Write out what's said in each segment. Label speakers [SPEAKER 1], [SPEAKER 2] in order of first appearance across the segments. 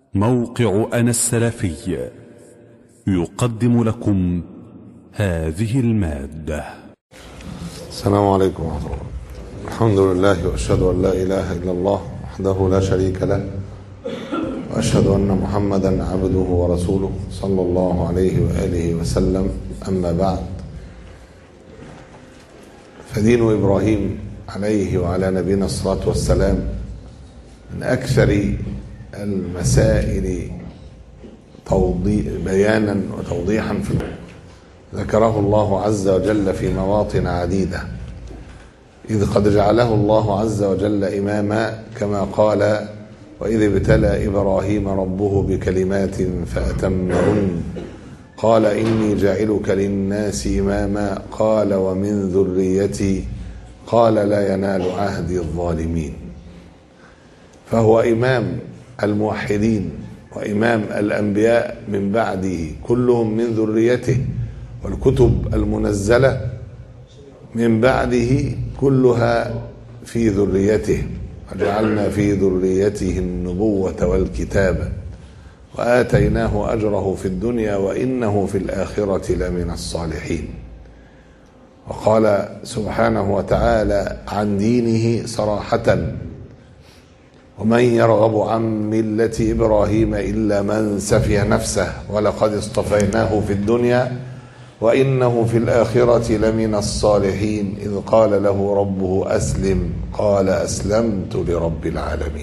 [SPEAKER 1] موقع أنا السلفي يقدم لكم هذه المادة
[SPEAKER 2] السلام عليكم ورحمة الله الحمد لله وأشهد أن لا إله إلا الله وحده لا شريك له وأشهد أن محمدا عبده ورسوله صلى الله عليه وآله وسلم أما بعد فدين إبراهيم عليه وعلى نبينا الصلاة والسلام من أكثر المسائل توضيح بيانا وتوضيحا في ذكره الله عز وجل في مواطن عديدة إذ قد جعله الله عز وجل إماما كما قال وإذ ابتلى إبراهيم ربه بكلمات فأتمهن قال إني جاعلك للناس إماما قال ومن ذريتي قال لا ينال عهدي الظالمين فهو إمام الموحدين وإمام الأنبياء من بعده كلهم من ذريته والكتب المنزلة من بعده كلها في ذريته وجعلنا في ذريته النبوة والكتابة وآتيناه أجره في الدنيا وإنه في الآخرة لمن الصالحين وقال سبحانه وتعالى عن دينه صراحة ومن يرغب عن ملة إبراهيم إلا من سفه نفسه ولقد اصطفيناه في الدنيا وإنه في الآخرة لمن الصالحين إذ قال له ربه أسلم قال أسلمت لرب العالمين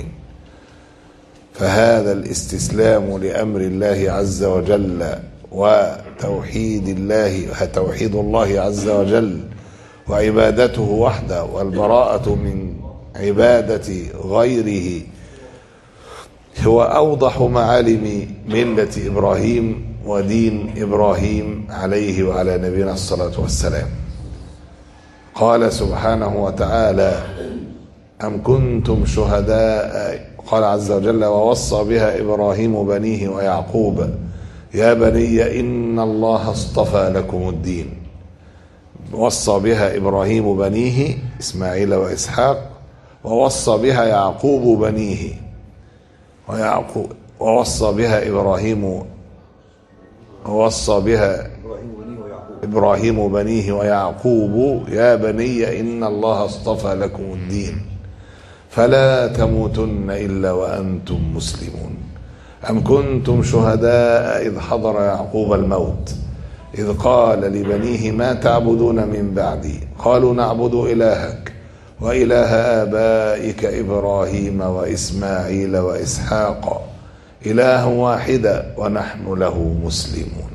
[SPEAKER 2] فهذا الاستسلام لأمر الله عز وجل وتوحيد الله توحيد الله عز وجل وعبادته وحده والبراءة من عبادة غيره هو أوضح معالم ملة إبراهيم ودين إبراهيم عليه وعلى نبينا الصلاة والسلام قال سبحانه وتعالى أم كنتم شهداء قال عز وجل ووصى بها إبراهيم بنيه ويعقوب يا بني إن الله اصطفى لكم الدين وصى بها إبراهيم بنيه إسماعيل وإسحاق ووصى بها يعقوب بنيه ويعقوب ووصى بها إبراهيم ووصى بها إبراهيم بنيه ويعقوب يا بني إن الله اصطفى لكم الدين فلا تموتن إلا وأنتم مسلمون أم كنتم شهداء إذ حضر يعقوب الموت إذ قال لبنيه ما تعبدون من بعدي قالوا نعبد إلهك وإله آبائك إبراهيم وإسماعيل وإسحاق إلها واحدا ونحن له مسلمون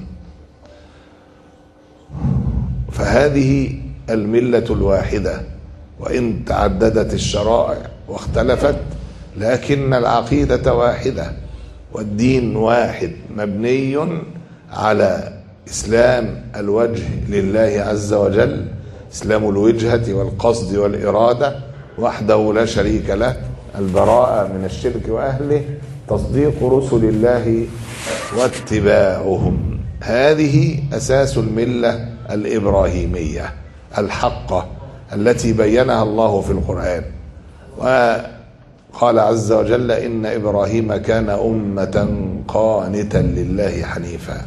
[SPEAKER 2] فهذه الملة الواحدة وإن تعددت الشرائع واختلفت لكن العقيدة واحدة والدين واحد مبني على إسلام الوجه لله عز وجل إسلام الوجهة والقصد والإرادة وحده لا شريك له البراءة من الشرك وأهله تصديق رسل الله واتباعهم هذه أساس الملة الإبراهيمية الحقة التي بينها الله في القرآن وقال عز وجل إن إبراهيم كان أمة قانتا لله حنيفا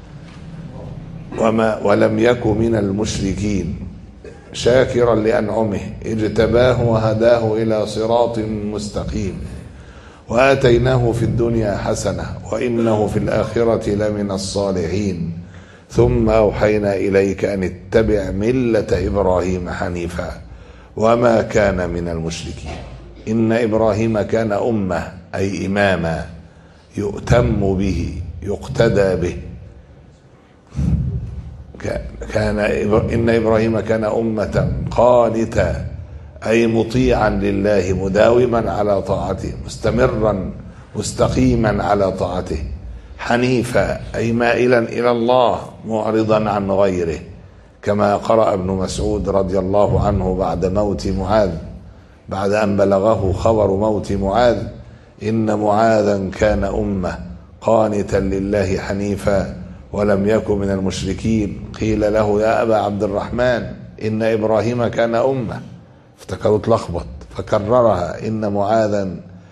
[SPEAKER 2] وما ولم يك من المشركين شاكرا لأنعمه اجتباه وهداه إلى صراط مستقيم وآتيناه في الدنيا حسنة وإنه في الآخرة لمن الصالحين ثم أوحينا إليك أن اتبع ملة إبراهيم حنيفا وما كان من المشركين إن إبراهيم كان أمة أي إماما يؤتم به يقتدى به كان إن إبراهيم كان أمة قانتا أي مطيعا لله مداوما على طاعته مستمرا مستقيما على طاعته حنيفا أي مائلا إلى الله معرضا عن غيره كما قرأ ابن مسعود رضي الله عنه بعد موت معاذ بعد أن بلغه خبر موت معاذ إن معاذا كان أمة قانتا لله حنيفا ولم يكن من المشركين قيل له يا أبا عبد الرحمن إن إبراهيم كان أمة افتكروا اتلخبط فكررها إن معاذا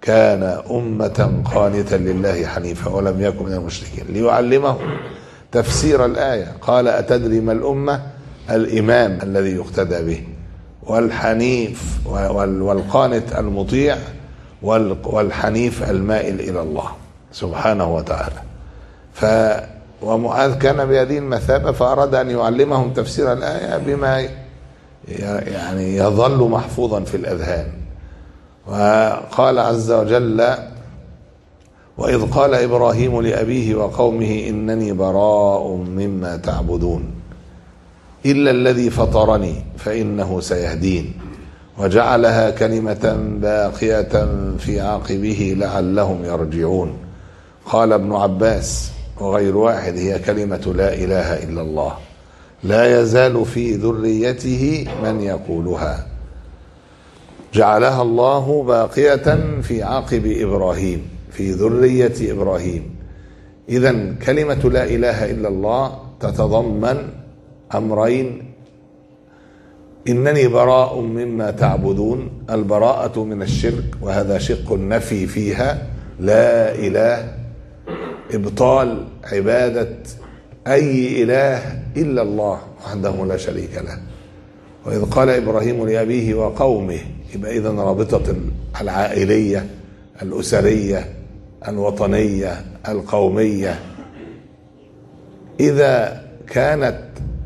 [SPEAKER 2] كان أمة قانتا لله حنيفا ولم يكن من المشركين ليعلمه تفسير الآية قال أتدري ما الأمة الإمام الذي يقتدى به والحنيف وال- والقانت المطيع وال- والحنيف المائل إلى الله سبحانه وتعالى ف ومعاذ كان بهذه المثابة فأراد أن يعلمهم تفسير الآية بما ي- يعني يظل محفوظا في الأذهان وقال عز وجل وإذ قال إبراهيم لأبيه وقومه إنني براء مما تعبدون إلا الذي فطرني فإنه سيهدين وجعلها كلمة باقية في عقبه لعلهم يرجعون قال ابن عباس وغير واحد هي كلمة لا إله إلا الله لا يزال في ذريته من يقولها جعلها الله باقية في عقب إبراهيم في ذرية إبراهيم إذا كلمة لا إله إلا الله تتضمن أمرين إنني براء مما تعبدون البراءة من الشرك وهذا شق النفي فيها لا إله إبطال عبادة أي إله إلا الله وحده لا شريك له وإذ قال إبراهيم لأبيه وقومه يبقى إذا رابطة العائلية الأسرية الوطنية القومية إذا كانت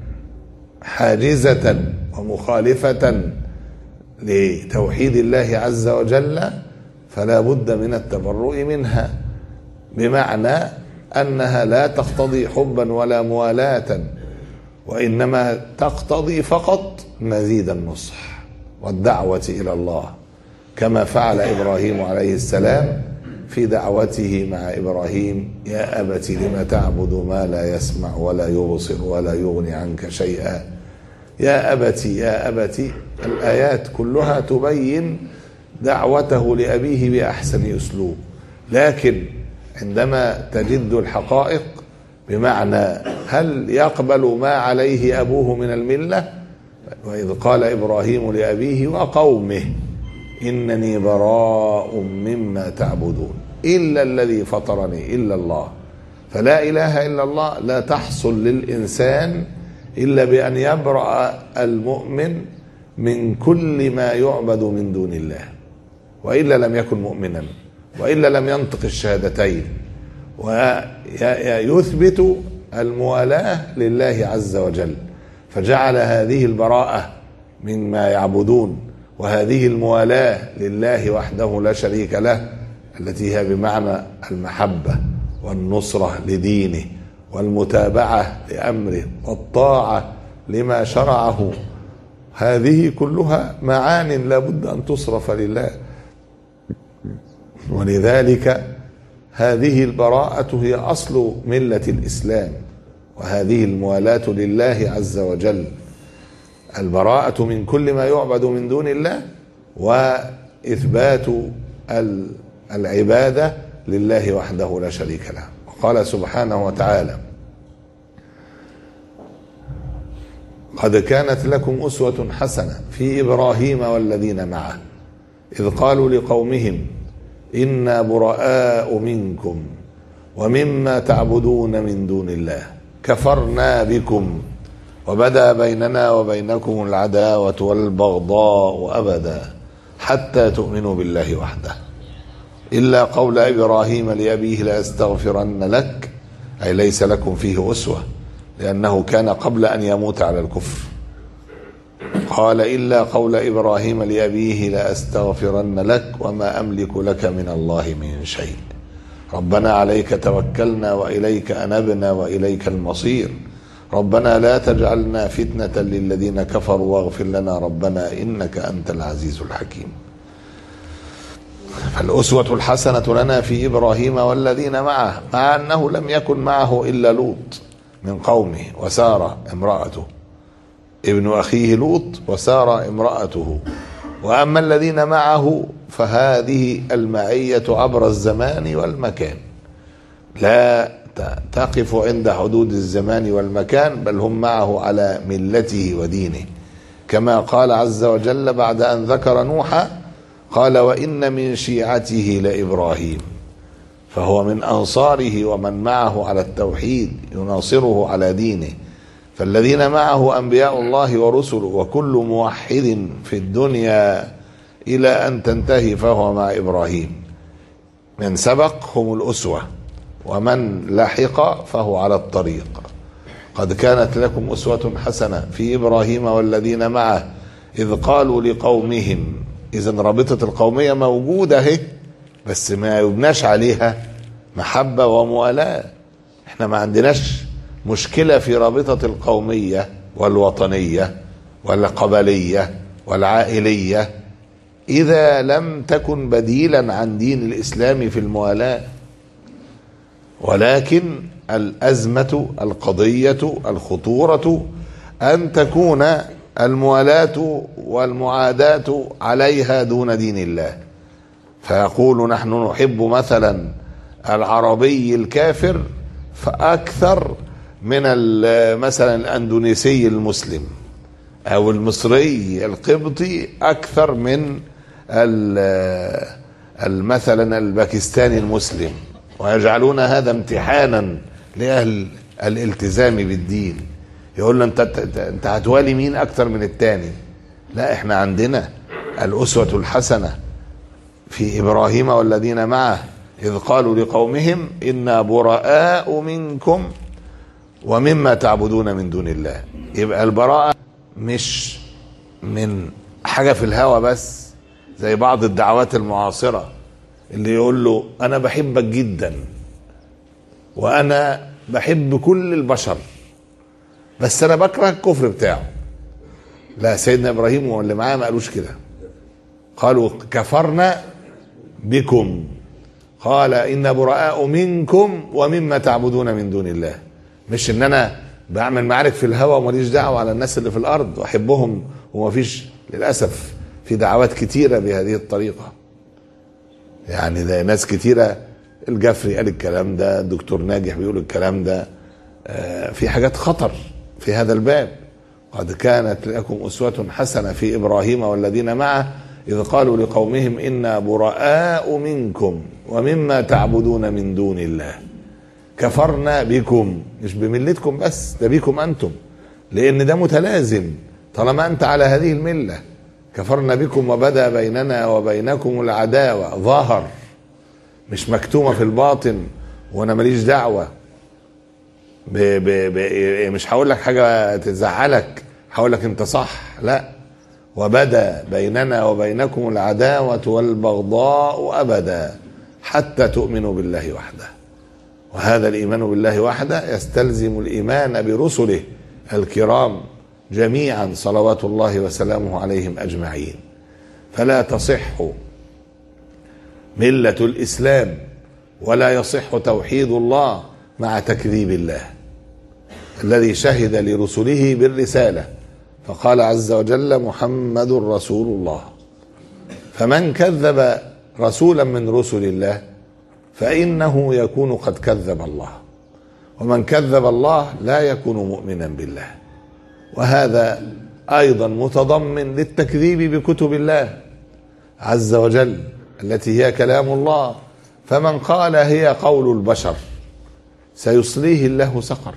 [SPEAKER 2] حاجزة ومخالفة لتوحيد الله عز وجل فلا بد من التبرؤ منها بمعنى انها لا تقتضي حبا ولا موالاه وانما تقتضي فقط مزيد النصح والدعوه الى الله كما فعل ابراهيم عليه السلام في دعوته مع ابراهيم يا ابت لم تعبد ما لا يسمع ولا يبصر ولا يغني عنك شيئا يا ابت يا ابت الايات كلها تبين دعوته لابيه باحسن اسلوب لكن عندما تجد الحقائق بمعنى هل يقبل ما عليه ابوه من المله واذ قال ابراهيم لابيه وقومه انني براء مما تعبدون الا الذي فطرني الا الله فلا اله الا الله لا تحصل للانسان الا بان يبرا المؤمن من كل ما يعبد من دون الله والا لم يكن مؤمنا والا لم ينطق الشهادتين ويثبت الموالاه لله عز وجل فجعل هذه البراءه مما يعبدون وهذه الموالاه لله وحده لا شريك له التي هي بمعنى المحبه والنصره لدينه والمتابعه لامره والطاعه لما شرعه هذه كلها معان لابد ان تصرف لله ولذلك هذه البراءة هي أصل ملة الإسلام وهذه الموالاة لله عز وجل البراءة من كل ما يعبد من دون الله وإثبات العبادة لله وحده لا شريك له وقال سبحانه وتعالى قد كانت لكم أسوة حسنة في إبراهيم والذين معه إذ قالوا لقومهم انا براء منكم ومما تعبدون من دون الله كفرنا بكم وبدا بيننا وبينكم العداوه والبغضاء ابدا حتى تؤمنوا بالله وحده الا قول ابراهيم لابيه لاستغفرن لك اي ليس لكم فيه اسوه لانه كان قبل ان يموت على الكفر قال إلا قول إبراهيم لأبيه لأستغفرن لك وما أملك لك من الله من شيء ربنا عليك توكلنا وإليك أنبنا وإليك المصير ربنا لا تجعلنا فتنة للذين كفروا واغفر لنا ربنا إنك أنت العزيز الحكيم فالأسوة الحسنة لنا في إبراهيم والذين معه مع أنه لم يكن معه إلا لوط من قومه وسارة امرأته ابن اخيه لوط وسار امراته واما الذين معه فهذه المعيه عبر الزمان والمكان لا تقف عند حدود الزمان والمكان بل هم معه على ملته ودينه كما قال عز وجل بعد ان ذكر نوحا قال وإن من شيعته لإبراهيم فهو من أنصاره ومن معه على التوحيد يناصره على دينه فالذين معه أنبياء الله ورسله وكل موحد في الدنيا إلى أن تنتهي فهو مع إبراهيم من سبق هم الأسوة ومن لحق فهو على الطريق قد كانت لكم أسوة حسنة في إبراهيم والذين معه إذ قالوا لقومهم إذا رابطة القومية موجودة اهي بس ما يبناش عليها محبة وموالاة احنا ما عندناش مشكلة في رابطة القومية والوطنية والقبلية والعائلية إذا لم تكن بديلا عن دين الإسلام في الموالاة ولكن الأزمة القضية الخطورة أن تكون الموالاة والمعاداة عليها دون دين الله فيقول نحن نحب مثلا العربي الكافر فأكثر من مثلا الأندونيسي المسلم أو المصري القبطي أكثر من مثلا الباكستاني المسلم ويجعلون هذا امتحانا لأهل الالتزام بالدين يقول له انت انت هتوالي مين اكتر من التاني لا احنا عندنا الاسوه الحسنه في ابراهيم والذين معه اذ قالوا لقومهم انا براء منكم ومما تعبدون من دون الله يبقى البراءه مش من حاجه في الهوى بس زي بعض الدعوات المعاصره اللي يقول له انا بحبك جدا وانا بحب كل البشر بس انا بكره الكفر بتاعه لا سيدنا ابراهيم واللي معاه ما قالوش كده قالوا كفرنا بكم قال ان براء منكم ومما تعبدون من دون الله مش ان انا بعمل معارك في الهوى وماليش دعوه على الناس اللي في الارض واحبهم ومفيش للاسف في دعوات كتيره بهذه الطريقه يعني ده ناس كتيره الجفري قال الكلام ده الدكتور ناجح بيقول الكلام ده في حاجات خطر في هذا الباب قد كانت لكم أسوة حسنة في إبراهيم والذين معه إذ قالوا لقومهم إنا براء منكم ومما تعبدون من دون الله كفرنا بكم مش بملتكم بس ده بكم أنتم لأن ده متلازم طالما أنت على هذه الملة كفرنا بكم وبدا بيننا وبينكم العداوة ظاهر مش مكتومة في الباطن وأنا ماليش دعوة ب ب ب مش هقول لك حاجه تزعلك هقول لك انت صح لا وبدا بيننا وبينكم العداوه والبغضاء ابدا حتى تؤمنوا بالله وحده وهذا الايمان بالله وحده يستلزم الايمان برسله الكرام جميعا صلوات الله وسلامه عليهم اجمعين فلا تصح مله الاسلام ولا يصح توحيد الله مع تكذيب الله الذي شهد لرسله بالرساله فقال عز وجل محمد رسول الله فمن كذب رسولا من رسل الله فانه يكون قد كذب الله ومن كذب الله لا يكون مؤمنا بالله وهذا ايضا متضمن للتكذيب بكتب الله عز وجل التي هي كلام الله فمن قال هي قول البشر سيصليه الله سقر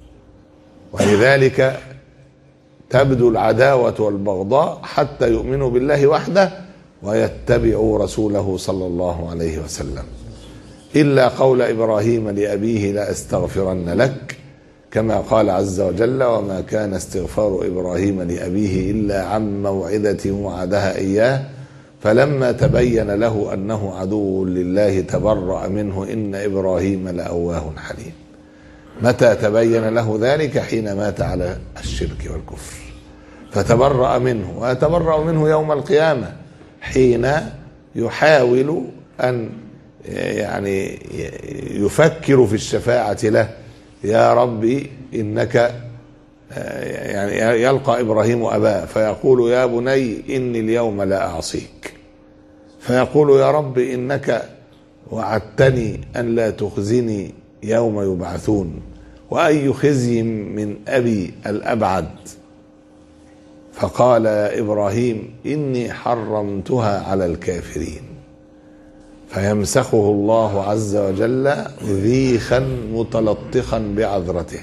[SPEAKER 2] ولذلك تبدو العداوة والبغضاء حتى يؤمنوا بالله وحده ويتبعوا رسوله صلى الله عليه وسلم إلا قول إبراهيم لأبيه لأستغفرن لك كما قال عز وجل وما كان استغفار إبراهيم لأبيه إلا عن موعدة وعدها إياه فلما تبين له أنه عدو لله تبرأ منه إن إبراهيم لأواه حليم متى تبين له ذلك حين مات على الشرك والكفر فتبرأ منه ويتبرأ منه يوم القيامة حين يحاول أن يعني يفكر في الشفاعة له يا ربي إنك يعني يلقى إبراهيم أباه فيقول يا بني إني اليوم لا أعصيك فيقول يا رب إنك وعدتني أن لا تخزني يوم يبعثون وأي خزي من أبي الأبعد فقال ابراهيم اني حرمتها على الكافرين فيمسخه الله عز وجل ذيخا متلطخا بعذرته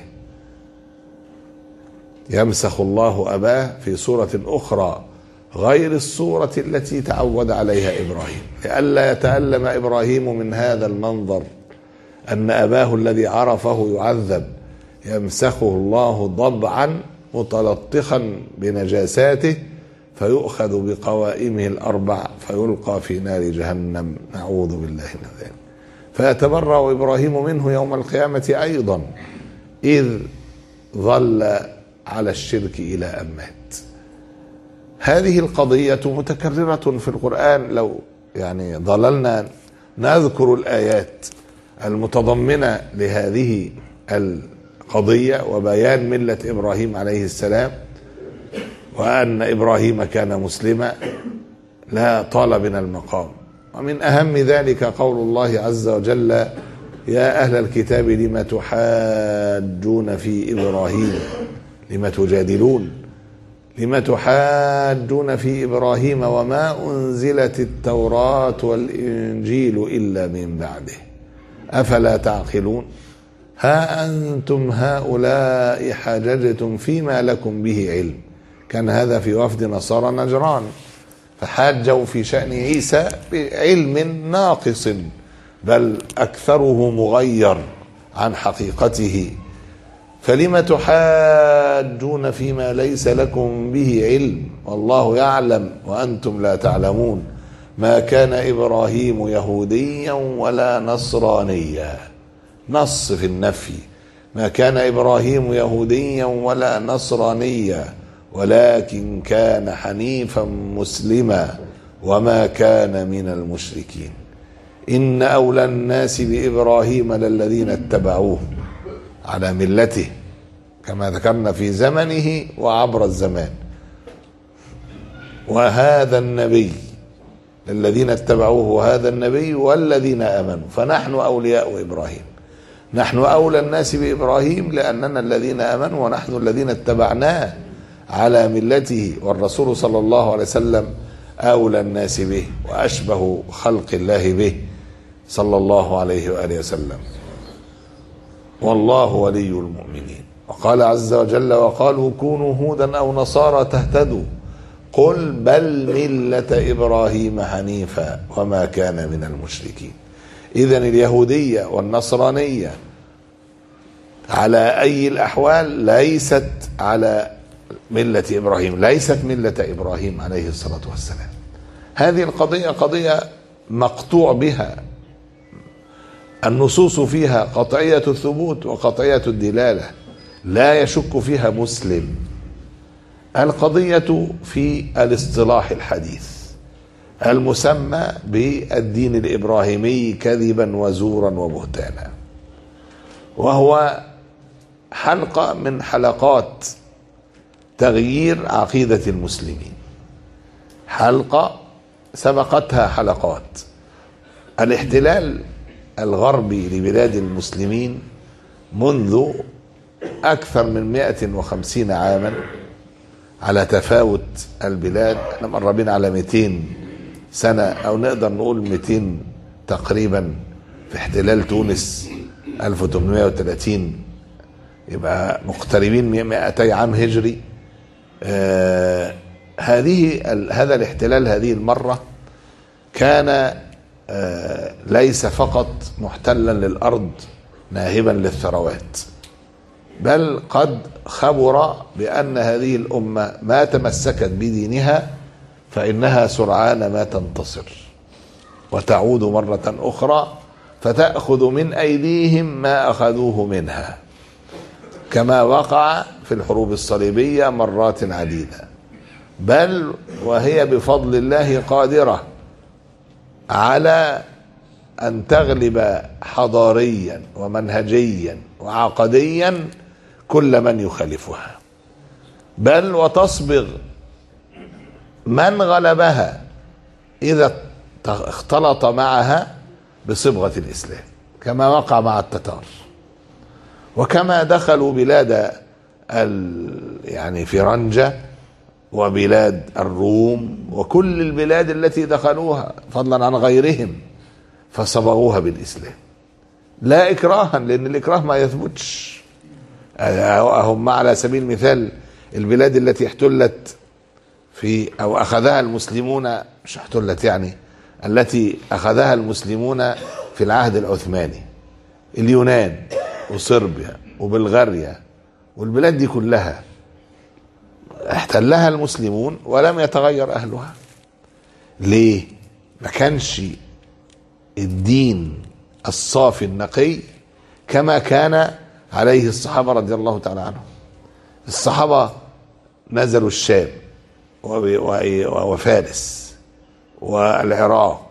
[SPEAKER 2] يمسخ الله اباه في صوره اخرى غير الصوره التي تعود عليها ابراهيم لئلا يتالم ابراهيم من هذا المنظر ان اباه الذي عرفه يعذب يمسخه الله ضبعا متلطخا بنجاساته فيؤخذ بقوائمه الاربع فيلقى في نار جهنم نعوذ بالله من ذلك فيتبرأ ابراهيم منه يوم القيامه ايضا اذ ظل على الشرك الى ان مات هذه القضيه متكرره في القران لو يعني ظللنا نذكر الايات المتضمنه لهذه القضيه وبيان مله ابراهيم عليه السلام وان ابراهيم كان مسلما لا طال بنا المقام ومن اهم ذلك قول الله عز وجل يا اهل الكتاب لم تحاجون في ابراهيم لم تجادلون لم تحاجون في ابراهيم وما انزلت التوراه والانجيل الا من بعده افلا تعقلون ها انتم هؤلاء حاججتم فيما لكم به علم كان هذا في وفد نصارى نجران فحاجوا في شان عيسى بعلم ناقص بل اكثره مغير عن حقيقته فلم تحاجون فيما ليس لكم به علم والله يعلم وانتم لا تعلمون ما كان ابراهيم يهوديا ولا نصرانيا نص في النفي ما كان ابراهيم يهوديا ولا نصرانيا ولكن كان حنيفا مسلما وما كان من المشركين ان اولى الناس بابراهيم للذين اتبعوه على ملته كما ذكرنا في زمنه وعبر الزمان وهذا النبي الذين اتبعوه هذا النبي والذين امنوا فنحن اولياء ابراهيم نحن اولى الناس بابراهيم لاننا الذين امنوا ونحن الذين اتبعناه على ملته والرسول صلى الله عليه وسلم اولى الناس به واشبه خلق الله به صلى الله عليه واله وسلم والله ولي المؤمنين وقال عز وجل وقالوا كونوا هودا او نصارى تهتدوا قل بل مله ابراهيم حنيفا وما كان من المشركين اذا اليهوديه والنصرانيه على اي الاحوال ليست على مله ابراهيم ليست مله ابراهيم عليه الصلاه والسلام هذه القضيه قضيه مقطوع بها النصوص فيها قطعيه الثبوت وقطعيه الدلاله لا يشك فيها مسلم القضيه في الاصطلاح الحديث المسمى بالدين الابراهيمي كذبا وزورا وبهتانا وهو حلقه من حلقات تغيير عقيده المسلمين حلقه سبقتها حلقات الاحتلال الغربي لبلاد المسلمين منذ أكثر من 150 عاما على تفاوت البلاد احنا مقربين على 200 سنة أو نقدر نقول 200 تقريبا في احتلال تونس 1830 يبقى مقتربين 200 عام هجري آه هذه هذا الاحتلال هذه المرة كان آه ليس فقط محتلا للأرض ناهبا للثروات بل قد خبر بأن هذه الأمة ما تمسكت بدينها فإنها سرعان ما تنتصر وتعود مرة أخرى فتأخذ من أيديهم ما أخذوه منها كما وقع في الحروب الصليبية مرات عديدة بل وهي بفضل الله قادرة على أن تغلب حضاريا ومنهجيا وعقديا كل من يخالفها بل وتصبغ من غلبها اذا اختلط معها بصبغه الاسلام كما وقع مع التتار وكما دخلوا بلاد يعني فرنجة وبلاد الروم وكل البلاد التي دخلوها فضلا عن غيرهم فصبغوها بالاسلام لا اكراها لان الاكراه ما يثبتش هم على سبيل المثال البلاد التي احتلت في او اخذها المسلمون مش احتلت يعني التي اخذها المسلمون في العهد العثماني اليونان وصربيا وبلغاريا والبلاد دي كلها احتلها المسلمون ولم يتغير اهلها ليه ما كانش الدين الصافي النقي كما كان عليه الصحابه رضي الله تعالى عنهم الصحابه نزلوا الشام وفارس والعراق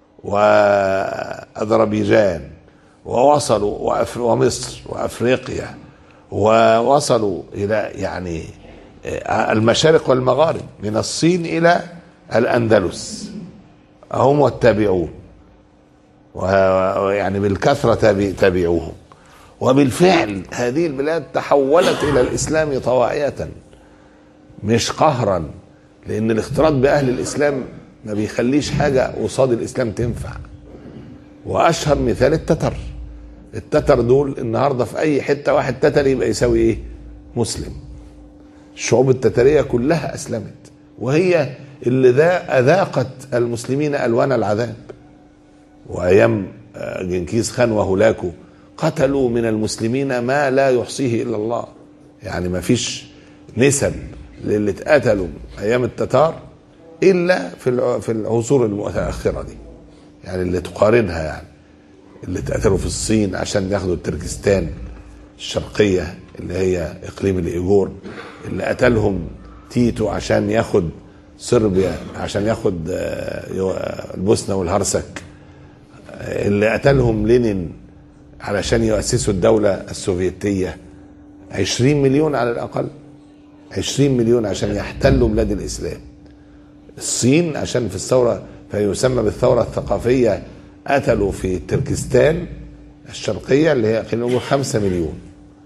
[SPEAKER 2] واذربيجان ووصلوا ومصر وافريقيا ووصلوا الى يعني المشارق والمغارب من الصين الى الاندلس هم والتابعون ويعني بالكثره تابعوهم وبالفعل هذه البلاد تحولت الى الاسلام طواعيه مش قهرا لان الاختلاط باهل الاسلام ما بيخليش حاجه قصاد الاسلام تنفع واشهر مثال التتر التتر دول النهارده في اي حته واحد تتر يبقى يساوي ايه مسلم الشعوب التتريه كلها اسلمت وهي اللي ذا اذاقت المسلمين الوان العذاب وايام جنكيز خان وهولاكو قتلوا من المسلمين ما لا يحصيه الا الله يعني ما فيش نسب للي اتقتلوا ايام التتار الا في في العصور المتاخره دي يعني اللي تقارنها يعني اللي اتقتلوا في الصين عشان ياخدوا تركستان الشرقيه اللي هي اقليم الايجور اللي قتلهم تيتو عشان ياخد صربيا عشان ياخد البوسنه والهرسك اللي قتلهم لينين علشان يؤسسوا الدولة السوفيتية عشرين مليون على الأقل عشرين مليون عشان يحتلوا بلاد الإسلام الصين عشان في الثورة فيسمى بالثورة الثقافية قتلوا في تركستان الشرقية اللي هي خلينا نقول خمسة مليون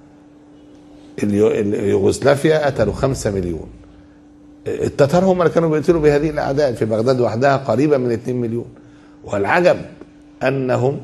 [SPEAKER 2] يوغوسلافيا قتلوا خمسة مليون التتار هم اللي كانوا بيقتلوا بهذه الأعداد في بغداد وحدها قريبة من 2 مليون والعجب أنهم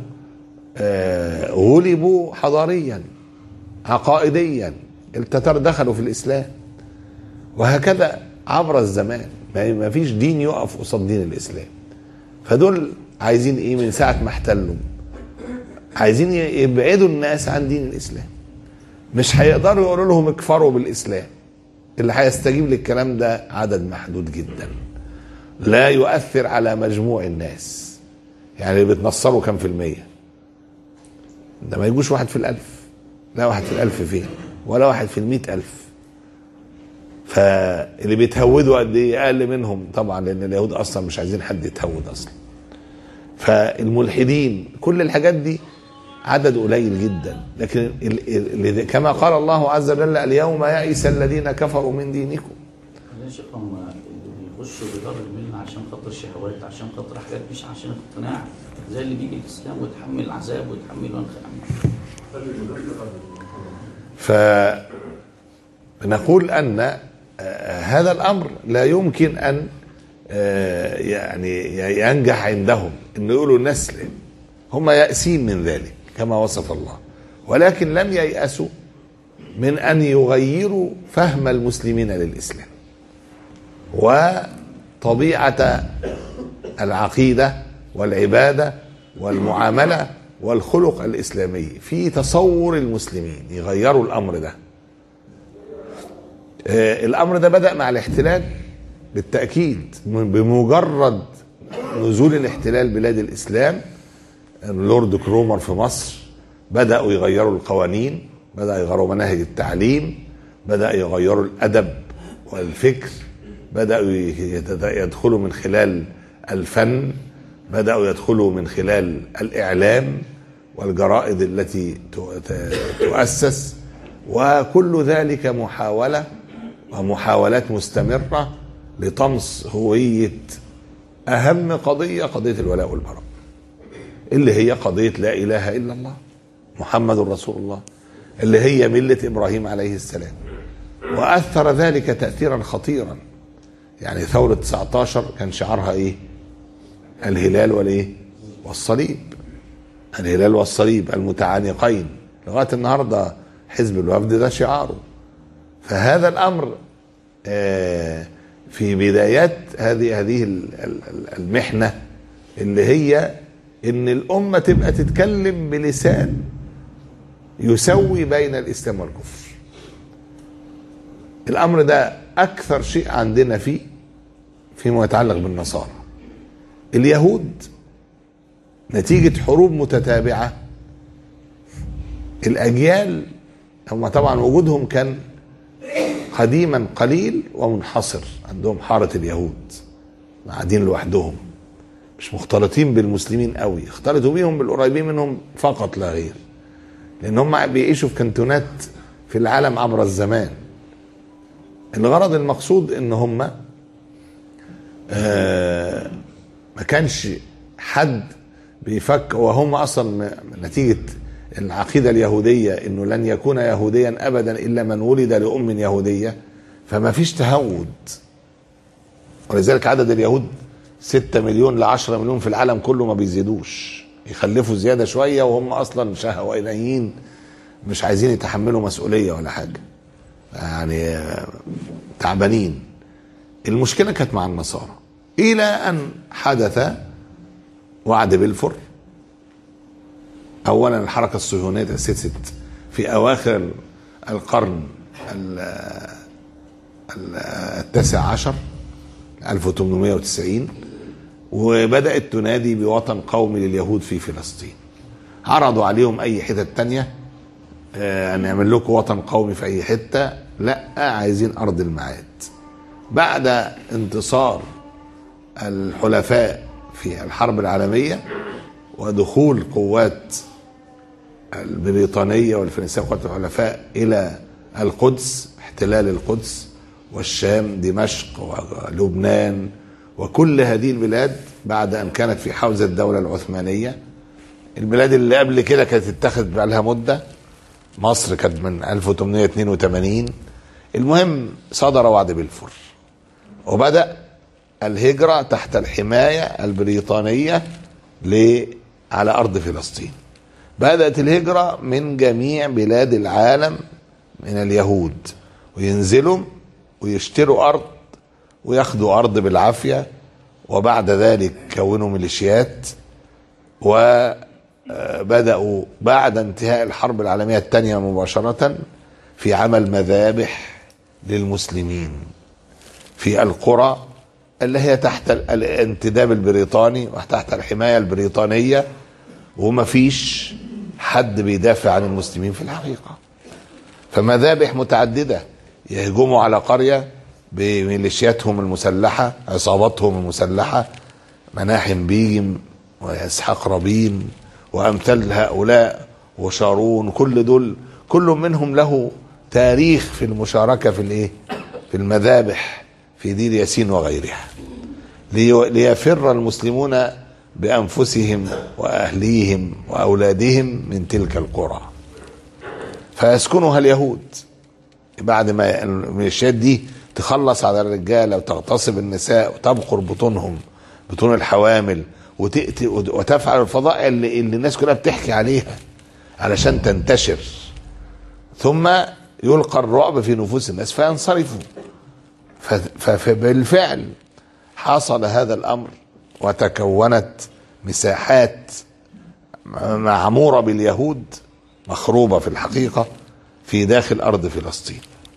[SPEAKER 2] غلبوا حضاريا عقائديا التتار دخلوا في الاسلام وهكذا عبر الزمان ما فيش دين يقف قصاد دين الاسلام فدول عايزين ايه من ساعه ما احتلوا عايزين يبعدوا الناس عن دين الاسلام مش هيقدروا يقولوا لهم اكفروا بالاسلام اللي هيستجيب للكلام ده عدد محدود جدا لا يؤثر على مجموع الناس يعني اللي بتنصروا كام في الميه ده ما يجوش واحد في الألف لا واحد في الألف فين ولا واحد في المئة ألف فاللي بيتهودوا قد ايه اقل منهم طبعا لان اليهود اصلا مش عايزين حد يتهود اصلا فالملحدين كل الحاجات دي عدد قليل جدا لكن ال- كما قال الله عز وجل اليوم يئس الذين كفروا من دينكم
[SPEAKER 3] يا شيخ هم يخشوا بدار الملة عشان خاطر شهوات عشان خاطر حاجات مش عشان اقتناع زي اللي بيجي الاسلام ويتحمل عذاب ويتحمل ونخ
[SPEAKER 2] فنقول ان آه، هذا الامر لا يمكن ان آه، يعني ينجح عندهم ان يقولوا نسلم هم يأسين من ذلك كما وصف الله ولكن لم ييأسوا من ان يغيروا فهم المسلمين للاسلام وطبيعه العقيده والعباده والمعامله والخلق الاسلامي في تصور المسلمين يغيروا الامر ده آه، الامر ده بدا مع الاحتلال بالتاكيد بمجرد نزول الاحتلال بلاد الاسلام اللورد كرومر في مصر بداوا يغيروا القوانين بدا يغيروا مناهج التعليم بدا يغيروا الادب والفكر بداوا يدخلوا من خلال الفن بداوا يدخلوا من خلال الاعلام والجرائد التي تؤسس وكل ذلك محاوله ومحاولات مستمره لطمس هويه اهم قضيه قضيه الولاء والبراء اللي هي قضيه لا اله الا الله محمد رسول الله اللي هي مله ابراهيم عليه السلام واثر ذلك تاثيرا خطيرا يعني ثورة 19 كان شعارها ايه الهلال والايه والصليب الهلال والصليب المتعانقين لغاية النهاردة حزب الوفد ده شعاره فهذا الامر آه، في بدايات هذه هذه ال- ال- المحنة اللي هي ان الامة تبقى تتكلم بلسان يسوي بين الاسلام والكفر الامر ده اكثر شيء عندنا فيه فيما يتعلق بالنصارى اليهود نتيجة حروب متتابعة الأجيال هم طبعا وجودهم كان قديما قليل ومنحصر عندهم حارة اليهود قاعدين لوحدهم مش مختلطين بالمسلمين قوي اختلطوا بيهم بالقريبين منهم فقط لا غير لان هم بيعيشوا في كنتونات في العالم عبر الزمان الغرض المقصود ان هم آه ما كانش حد بيفكر وهم اصلا نتيجه العقيده اليهوديه انه لن يكون يهوديا ابدا الا من ولد لام يهوديه فما فيش تهود ولذلك عدد اليهود 6 مليون ل 10 مليون في العالم كله ما بيزيدوش يخلفوا زياده شويه وهم اصلا شهوانيين مش عايزين يتحملوا مسؤوليه ولا حاجه يعني آه، تعبانين المشكله كانت مع النصارى الى ان حدث وعد بلفور اولا الحركه الصهيونيه تاسست في اواخر القرن ال- ال- التاسع عشر 1890 وبدات تنادي بوطن قومي لليهود في فلسطين عرضوا عليهم اي حتت تانية آه، نعمل لكم وطن قومي في اي حته لا عايزين ارض الميعاد بعد انتصار الحلفاء في الحرب العالميه ودخول قوات البريطانيه والفرنسيه قوات الحلفاء الى القدس احتلال القدس والشام دمشق ولبنان وكل هذه البلاد بعد ان كانت في حوزه الدوله العثمانيه البلاد اللي قبل كده كانت اتخذت بقى لها مده مصر كانت من 1882 المهم صدر وعد بلفور وبدا الهجره تحت الحمايه البريطانيه ل على ارض فلسطين بدات الهجره من جميع بلاد العالم من اليهود وينزلوا ويشتروا ارض وياخدوا ارض بالعافيه وبعد ذلك كونوا ميليشيات وبداوا بعد انتهاء الحرب العالميه الثانيه مباشره في عمل مذابح للمسلمين في القرى اللي هي تحت ال- الانتداب البريطاني وتحت الحمايه البريطانيه وما فيش حد بيدافع عن المسلمين في الحقيقه فمذابح متعدده يهجموا على قريه بميليشياتهم المسلحه عصاباتهم المسلحه مناحم بيجم واسحاق رابين وامثال هؤلاء وشارون كل دول كل منهم له تاريخ في المشاركه في الايه في المذابح في دير ياسين وغيرها لي- ليفر المسلمون بانفسهم واهليهم واولادهم من تلك القرى فيسكنها اليهود بعد ما الميليشيات دي تخلص على الرجاله وتغتصب النساء وتبقر بطونهم بطون الحوامل وتأتي وتفعل الفضائح اللي, اللي الناس كلها بتحكي عليها علشان تنتشر ثم يلقى الرعب في نفوس الناس فينصرفوا ف- ف- فبالفعل حصل هذا الامر وتكونت مساحات معموره باليهود مخروبه في الحقيقه في داخل ارض فلسطين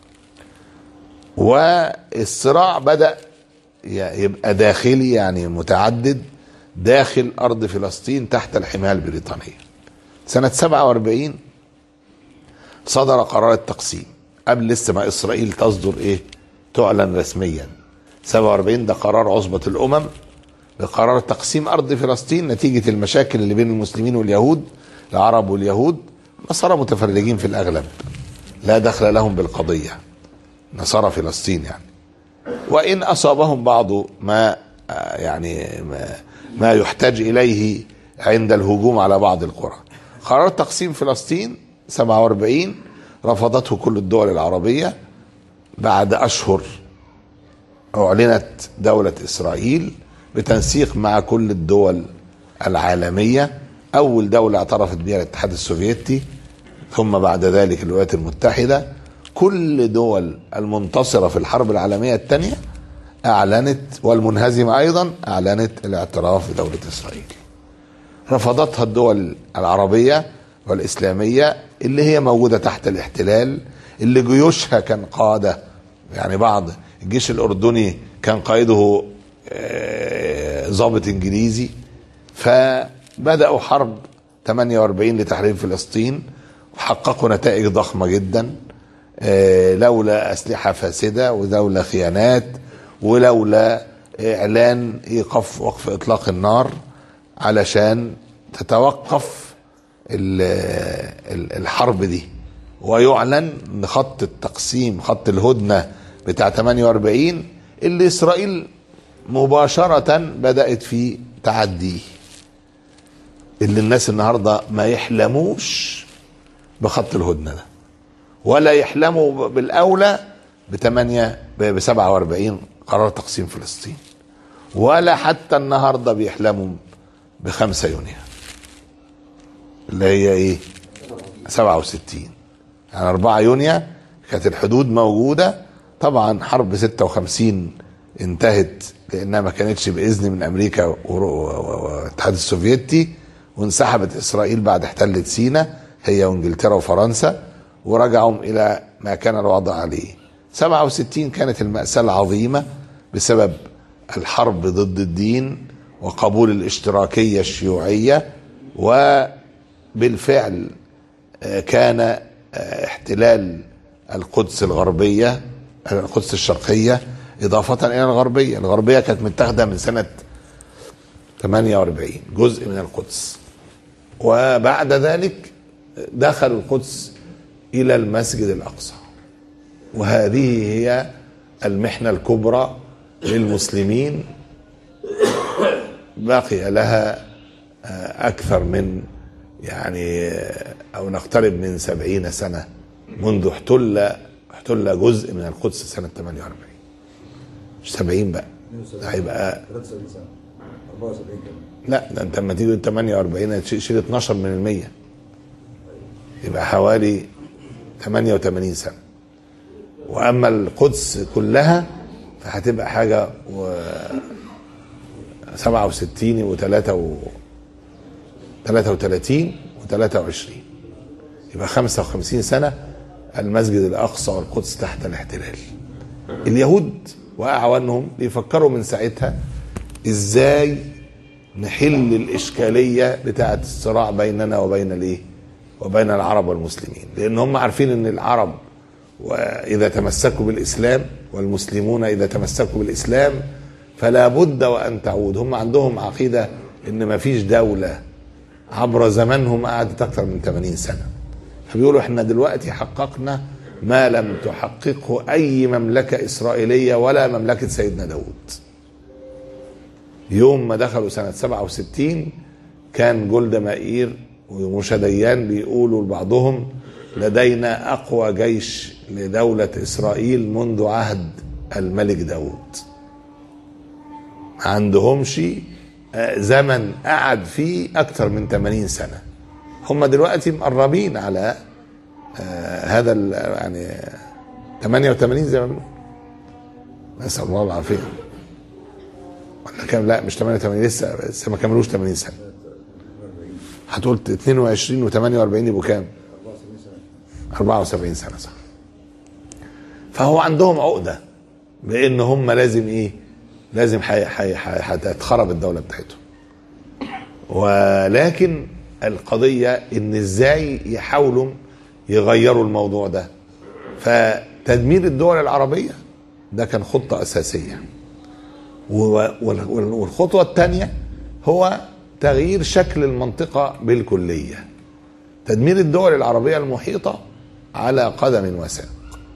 [SPEAKER 2] والصراع بدا ي- يبقى داخلي يعني متعدد داخل ارض فلسطين تحت الحمايه البريطانيه سنه 47 صدر قرار التقسيم قبل لسه ما اسرائيل تصدر ايه تعلن رسميا 47 ده قرار عصبة الامم بقرار تقسيم ارض فلسطين نتيجة المشاكل اللي بين المسلمين واليهود العرب واليهود نصارى متفرجين في الاغلب لا دخل لهم بالقضية نصارى فلسطين يعني وان اصابهم بعض ما آه، يعني ما, ما يحتاج اليه عند الهجوم على بعض القرى قرار تقسيم فلسطين 47 رفضته كل الدول العربيه بعد اشهر أعلنت دولة إسرائيل بتنسيق مع كل الدول العالمية أول دولة اعترفت بها الاتحاد السوفيتي ثم بعد ذلك الولايات المتحدة كل دول المنتصرة في الحرب العالمية الثانية أعلنت والمنهزمة أيضا أعلنت الاعتراف بدولة إسرائيل رفضتها الدول العربية والإسلامية اللي هي موجودة تحت الاحتلال اللي جيوشها كان قادة يعني بعض الجيش الأردني كان قائده آه، ضابط إنجليزي فبدأوا حرب 48 لتحرير فلسطين وحققوا نتائج ضخمة جدا آه، لولا أسلحة فاسدة ولولا خيانات ولولا إعلان إيقاف وقف إطلاق النار علشان تتوقف ال- ال- الحرب دي ويعلن ان خط التقسيم خط الهدنه بتاع 48 اللي اسرائيل مباشره بدات في تعديه اللي الناس النهارده ما يحلموش بخط الهدنه ده ولا يحلموا بالاولى ب 8 ب 47 قرار تقسيم فلسطين ولا حتى النهارده بيحلموا ب 5 يونيو اللي هي ايه 67 يعني 4 يونيو كانت الحدود موجوده طبعا حرب 56 انتهت لانها ما كانتش باذن من امريكا و- و- و- والاتحاد السوفيتي وانسحبت اسرائيل بعد احتلت سينا هي وانجلترا وفرنسا ورجعوا الى ما كان الوضع عليه 67 كانت المأساة العظيمة بسبب الحرب ضد الدين وقبول الاشتراكية الشيوعية وبالفعل آه، كان آه، احتلال القدس الغربية القدس الشرقية إضافة إلى الغربية الغربية كانت متاخدة من سنة 48 جزء من القدس وبعد ذلك دخل القدس إلى المسجد الأقصى وهذه هي المحنة الكبرى للمسلمين بقي لها آه، أكثر من يعني آه، أو نقترب من سبعين سنة منذ احتل احتل جزء من القدس سنة 48 مش 70 بقى ده هيبقى
[SPEAKER 4] 73 سنه 74 كمان
[SPEAKER 2] لا ده انت لما تيجي 48 هتشيل 12 من المية يبقى حوالي 88 سنة واما القدس كلها فهتبقى حاجة و 67 و 3 و 33 و 23 يبقى 55 سنة المسجد الأقصى والقدس تحت الاحتلال اليهود وأعوانهم بيفكروا من ساعتها إزاي نحل الإشكالية بتاعة الصراع بيننا وبين الإيه وبين العرب والمسلمين لأن هم عارفين أن العرب وإذا تمسكوا بالإسلام والمسلمون إذا تمسكوا بالإسلام فلا بد وأن تعود هم عندهم عقيدة أن ما فيش دولة عبر زمانهم قعدت أكثر من 80 سنة فبيقولوا احنا دلوقتي حققنا ما لم تحققه أي مملكة إسرائيلية ولا مملكة سيدنا داود يوم ما دخلوا سنة 67 كان جولدا مائير وموشى ديان بيقولوا لبعضهم لدينا أقوى جيش لدولة إسرائيل منذ عهد الملك داود ما عندهمش آه، زمن قعد فيه أكثر من 80 سنة هم دلوقتي مقربين على آه، هذا ال- يعني 88 زي ما بنقول نسأل الله العافية ولا كام لا مش 88 لسه لسه ما كملوش 80 سنة هتقول 22 و48 يبقوا كام؟ 74 سنة صح فهو عندهم عقدة بأن هم لازم إيه؟ لازم حي- حي- حي- هتتخرب الدولة بتاعتهم ولكن القضية ان ازاي يحاولوا يغيروا الموضوع ده فتدمير الدول العربية ده كان خطة أساسية و- وال- وال- والخطوة الثانية هو تغيير شكل المنطقة بالكلية تدمير الدول العربية المحيطة على قدم وساق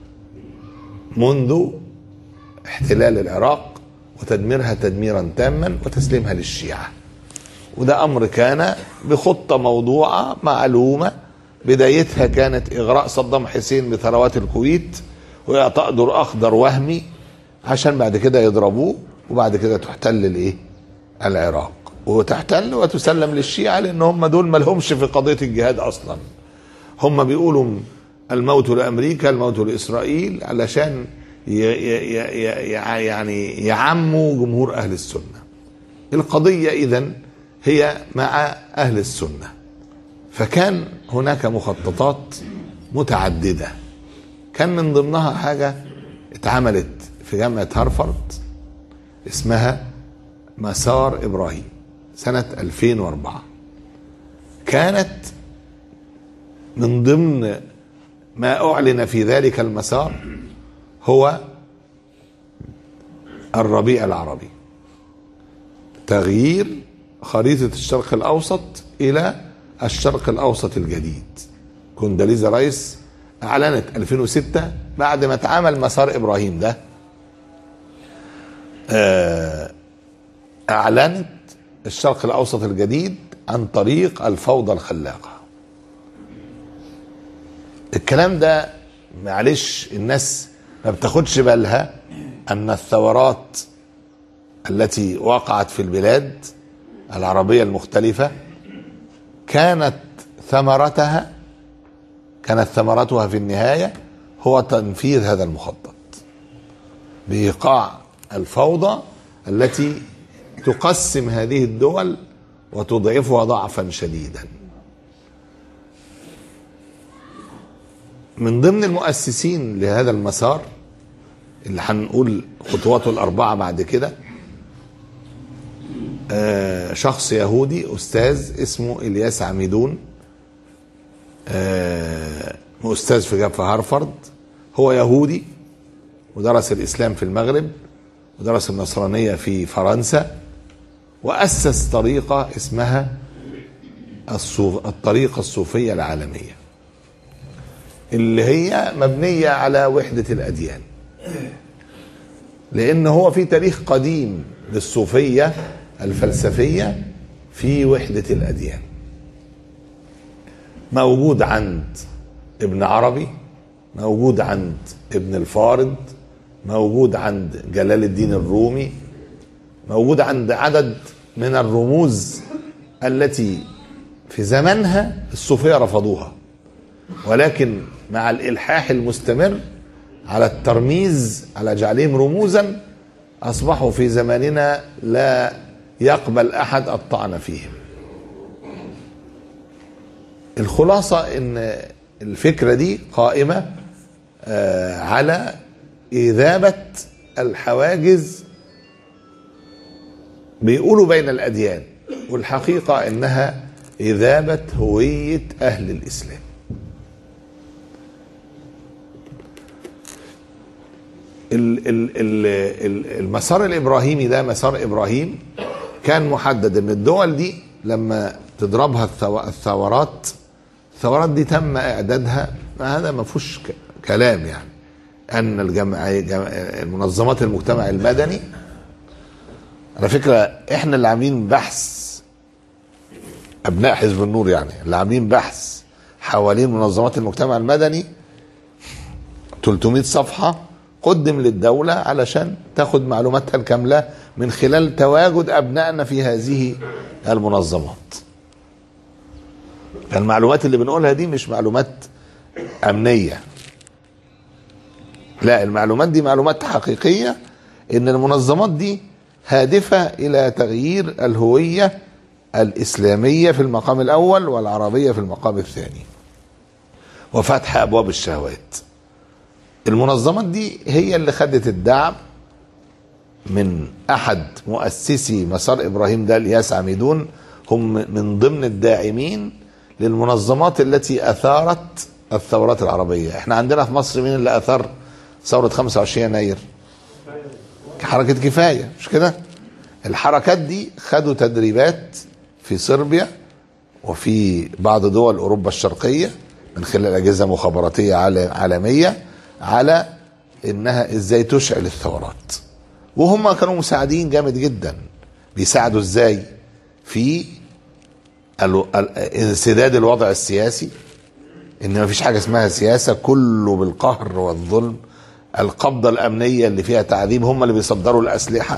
[SPEAKER 2] منذ احتلال العراق وتدميرها تدميرا تاما وتسليمها للشيعه وده امر كان بخطه موضوعه معلومه بدايتها كانت اغراء صدام حسين بثروات الكويت واعطاء دور اخضر وهمي عشان بعد كده يضربوه وبعد كده تحتل الايه العراق وتحتل وتسلم للشيعة لان هم دول ما لهمش في قضية الجهاد اصلا هم بيقولوا الموت لامريكا الموت لاسرائيل علشان ي ي ي ي يعني يعموا جمهور اهل السنه القضيه اذا هي مع اهل السنه فكان هناك مخططات متعدده كان من ضمنها حاجه اتعملت في جامعه هارفارد اسمها مسار ابراهيم سنه 2004 كانت من ضمن ما اعلن في ذلك المسار هو الربيع العربي تغيير خريطة الشرق الأوسط إلى الشرق الأوسط الجديد كونداليزا رايس أعلنت 2006 بعد ما اتعمل مسار إبراهيم ده آه، أعلنت الشرق الأوسط الجديد عن طريق الفوضى الخلاقة الكلام ده معلش الناس ما بتاخدش بالها ان الثورات التي وقعت في البلاد العربيه المختلفه كانت ثمرتها كانت ثمرتها في النهايه هو تنفيذ هذا المخطط بايقاع الفوضى التي تقسم هذه الدول وتضعفها ضعفا شديدا من ضمن المؤسسين لهذا المسار اللي هنقول خطواته الأربعة بعد كده آه، شخص يهودي أستاذ اسمه إلياس عميدون آه، أستاذ في جامعة هارفارد هو يهودي ودرس الإسلام في المغرب ودرس النصرانية في فرنسا وأسس طريقة اسمها الصوف الطريقة الصوفية العالمية اللي هي مبنية على وحدة الأديان لأن هو في تاريخ قديم للصوفية الفلسفية في وحدة الأديان موجود عند ابن عربي موجود عند ابن الفارض موجود عند جلال الدين الرومي موجود عند عدد من الرموز التي في زمانها الصوفية رفضوها ولكن مع الإلحاح المستمر على الترميز على جعلهم رموزا أصبحوا في زماننا لا يقبل أحد الطعن فيهم الخلاصة ان الفكرة دي قائمة آه، على إذابة الحواجز بيقولوا بين الأديان والحقيقة إنها إذابة هوية أهل الإسلام ال- ال- ال- ال- المسار الإبراهيمي ده مسار إبراهيم كان محدد إن الدول دي لما تضربها الثو- الثورات الثورات دي تم إعدادها هذا ما فيهوش ك- كلام يعني أن الجمع جمع- المنظمات المجتمع المدني على فكرة احنا اللي عاملين بحث ابناء حزب النور يعني اللي عاملين بحث حوالين منظمات المجتمع المدني 300 صفحة قدم للدولة علشان تاخد معلوماتها الكاملة من خلال تواجد أبنائنا في هذه المنظمات المعلومات اللي بنقولها دي مش معلومات أمنية لا المعلومات دي معلومات حقيقية إن المنظمات دي هادفة إلى تغيير الهوية الإسلامية في المقام الأول والعربية في المقام الثاني وفتح أبواب الشهوات المنظمات دي هي اللي خدت الدعم من أحد مؤسسي مسار إبراهيم ده الياس عميدون هم من ضمن الداعمين للمنظمات التي أثارت الثورات العربية احنا عندنا في مصر مين اللي أثار ثورة 25 يناير حركة كفاية مش كده الحركات دي خدوا تدريبات في صربيا وفي بعض دول أوروبا الشرقية من خلال أجهزة مخابراتية عال- عالمية على إنها إزاي تشعل الثورات وهم كانوا مساعدين جامد جدا بيساعدوا إزاي في ال- ال- انسداد الوضع السياسي ان ما فيش حاجه اسمها سياسه كله بالقهر والظلم القبضة الأمنية اللي فيها تعذيب هم اللي بيصدروا الأسلحة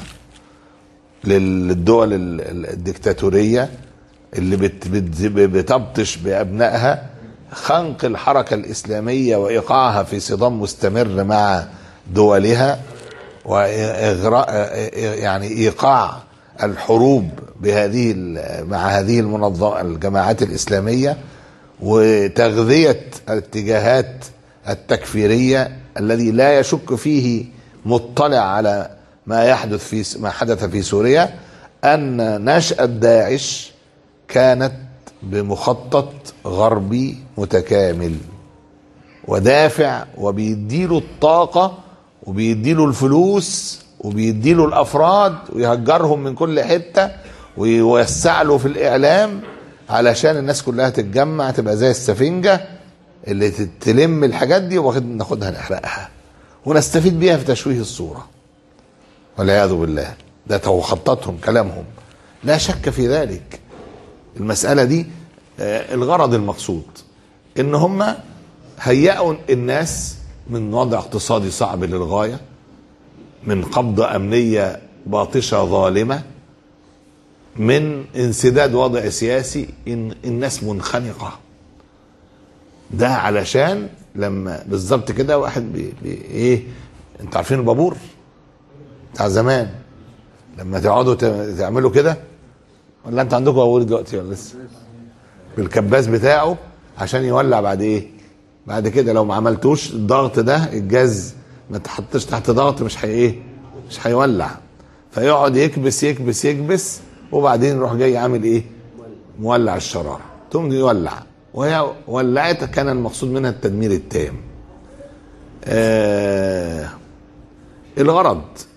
[SPEAKER 2] للدول ال- ال- الدكتاتورية اللي بت بت بتبطش بأبنائها خنق الحركة الإسلامية وإيقاعها في صدام مستمر مع دولها وإغراء يعني إيقاع الحروب بهذه ال- مع هذه المنظمة الجماعات الإسلامية وتغذية الاتجاهات التكفيرية الذي لا يشك فيه مطلع على ما يحدث في ما حدث في سوريا أن نشأة داعش كانت بمخطط غربي متكامل ودافع وبيديله الطاقة وبيديله الفلوس وبيديله الأفراد ويهجرهم من كل حتة ويوسع له في الإعلام علشان الناس كلها تتجمع تبقى زي السفنجة اللي ت- تلم الحاجات دي واخد ناخدها نحرقها ونستفيد بيها في تشويه الصورة والعياذ بالله ده مخططهم كلامهم لا شك في ذلك المسألة دي آه، الغرض المقصود ان هم هيئوا الناس من وضع اقتصادي صعب للغاية من قبضة أمنية باطشة ظالمة من انسداد وضع سياسي إن الناس منخنقة ده علشان لما بالظبط كده واحد بي بي ايه انتوا عارفين البابور بتاع زمان لما تقعدوا ت- تعملوا كده ولا انت عندكم بابور دلوقتي ولا لسه بالكباس بتاعه عشان يولع بعد ايه بعد كده لو ما عملتوش الضغط ده الجاز ما تحطش تحت ضغط مش هي ايه مش هيولع فيقعد يكبس يكبس يكبس وبعدين يروح جاي عامل ايه مولع الشرارة تقوم يولع وهي ولعت كان المقصود منها التدمير التام آه الغرض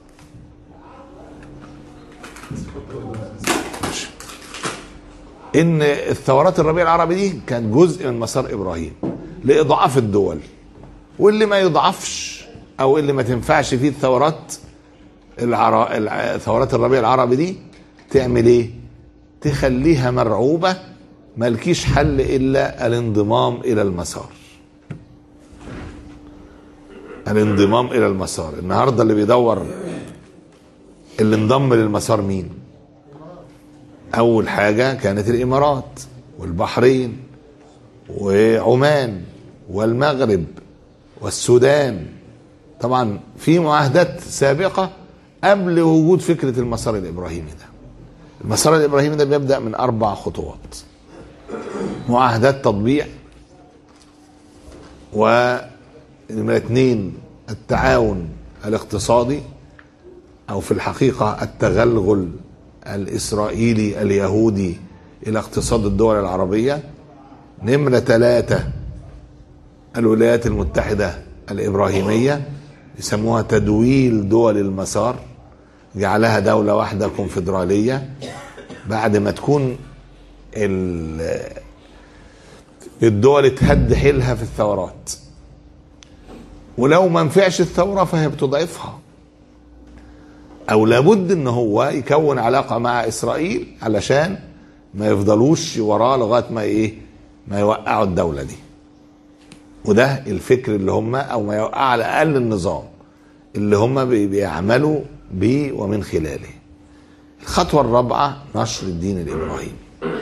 [SPEAKER 2] ماشي. ان الثورات الربيع العربي دي كان جزء من مسار ابراهيم لاضعاف الدول واللي ما يضعفش او اللي ما تنفعش فيه الثورات العرا... الع- ثورات الربيع العربي دي تعمل ايه تخليها مرعوبة ملكيش حل الا الانضمام الى المسار الانضمام الى المسار النهارده اللي بيدور اللي انضم للمسار مين اول حاجة كانت الامارات والبحرين وعمان والمغرب والسودان طبعا في معاهدات سابقة قبل وجود فكرة المسار الإبراهيمي ده المسار الإبراهيمي ده بيبدأ من أربع خطوات معاهدات تطبيع ونمرة اتنين التعاون الاقتصادي أو في الحقيقة التغلغل الإسرائيلي اليهودي إلى اقتصاد الدول العربية نمرة ثلاثة الولايات المتحدة الإبراهيمية يسموها تدويل دول المسار جعلها دولة واحدة كونفدرالية بعد ما تكون ال- الدول تهد حيلها في الثورات ولو ما نفعش الثورة فهي بتضعفها او لابد ان هو يكون علاقة مع اسرائيل علشان ما يفضلوش وراه لغاية ما ايه ما يوقعوا الدولة دي وده الفكر اللي هم او ما يوقع على الاقل النظام اللي هم بي- بيعملوا به ومن خلاله الخطوة الرابعة نشر الدين الابراهيمي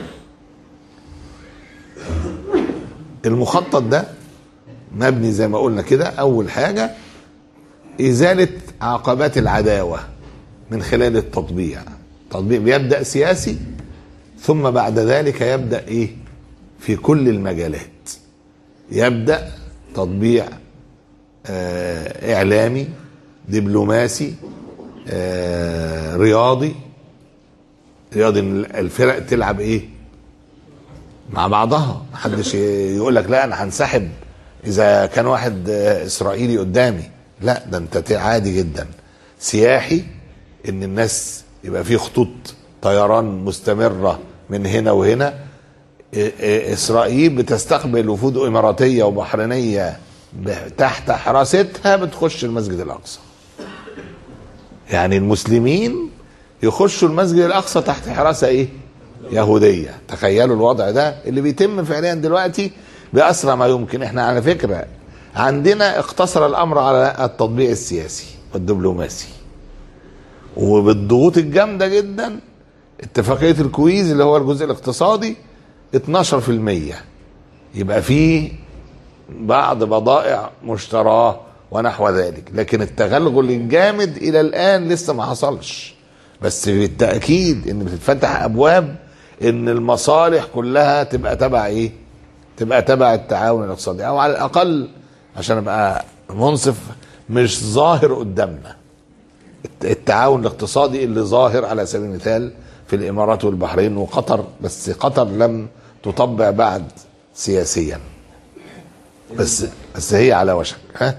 [SPEAKER 2] المخطط ده مبني زي ما قلنا كده اول حاجة ازالة عقبات العداوة من خلال التطبيع التطبيع بيبدأ سياسي ثم بعد ذلك يبدأ ايه في كل المجالات يبدأ تطبيع آه اعلامي دبلوماسي آه رياضي رياضي إن الفرق تلعب ايه مع بعضها محدش يقول لك لا انا هنسحب اذا كان واحد آه، اسرائيلي قدامي لا ده انت عادي جدا سياحي ان الناس يبقى في خطوط طيران مستمره من هنا وهنا إ- إ- اسرائيل بتستقبل وفود اماراتيه وبحرينيه ب- تحت حراستها بتخش المسجد الاقصى يعني المسلمين يخشوا المسجد الاقصى تحت حراسه ايه يهوديه تخيلوا الوضع ده اللي بيتم فعليا دلوقتي باسرع ما يمكن احنا على فكره عندنا اقتصر الامر على التطبيع السياسي والدبلوماسي وبالضغوط الجامده جدا اتفاقيه الكويز اللي هو الجزء الاقتصادي 12% يبقى فيه بعض بضائع مشتراه ونحو ذلك لكن التغلغل الجامد الى الان لسه ما حصلش بس بالتاكيد ان بتتفتح ابواب ان المصالح كلها تبقى تبع ايه تبقى تبع التعاون الاقتصادي او على الاقل عشان ابقى منصف مش ظاهر قدامنا الت- التعاون الاقتصادي اللي ظاهر على سبيل المثال في الامارات والبحرين وقطر بس قطر لم تطبع بعد سياسيا بس بس هي على وشك ها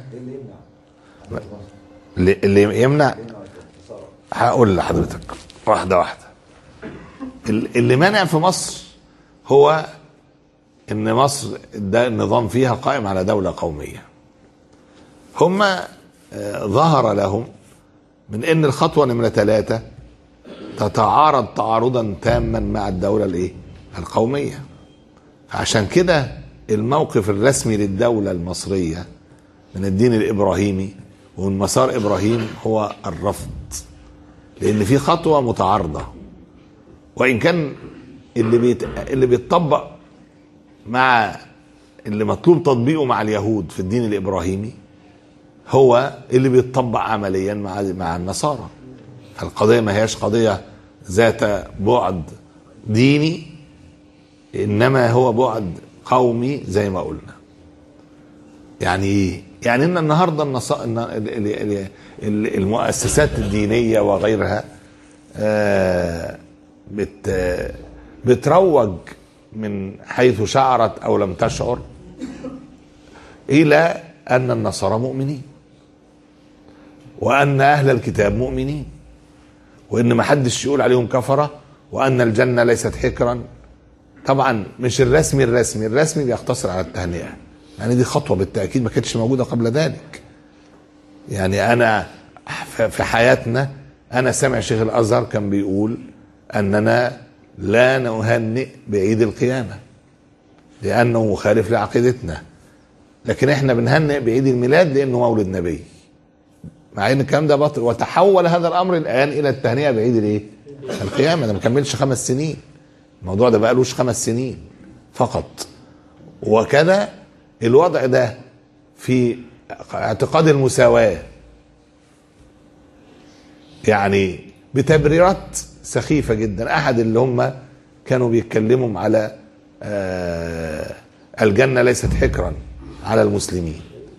[SPEAKER 2] اللي اللي يمنع هقول لحضرتك واحده واحده ال- اللي منع في مصر هو ان مصر ده النظام فيها قائم على دوله قوميه هم آه، ظهر لهم من ان الخطوه نمره ثلاثه تتعارض تعارضا تاما مع الدوله الايه؟ القوميه. عشان كده الموقف الرسمي للدوله المصريه من الدين الابراهيمي ومن مسار ابراهيم هو الرفض. لان في خطوه متعارضه. وان كان اللي بيت... اللي بيتطبق مع اللي مطلوب تطبيقه مع اليهود في الدين الابراهيمي هو اللي بيتطبق عمليا مع مع النصارى القضيه ما هياش قضيه ذات بعد ديني انما هو بعد قومي زي ما قلنا يعني ايه يعني ان النهارده النصا... الن- ال- ال- ال- ال- المؤسسات الدينيه وغيرها آه، بت بتروج من حيث شعرت او لم تشعر الى ان النصارى مؤمنين وان اهل الكتاب مؤمنين وان ما حدش يقول عليهم كفره وان الجنه ليست حكرا طبعا مش الرسمي الرسمي الرسمي بيقتصر على التهنئه يعني دي خطوه بالتاكيد ما كانتش موجوده قبل ذلك يعني انا ف- في حياتنا انا سامع شيخ الازهر كان بيقول اننا لا نهنئ بعيد القيامه لانه مخالف لعقيدتنا لكن احنا بنهنئ بعيد الميلاد لانه مولد نبي مع ان الكلام ده باطل وتحول هذا الامر الان الى التهنئه بعيد الايه؟ القيامه ده ما كملش خمس سنين الموضوع ده بقالوش خمس سنين فقط وكذا الوضع ده في اعتقاد المساواه يعني بتبريرات سخيفه جدا احد اللي هم كانوا بيتكلموا على آه الجنه ليست حكرا على المسلمين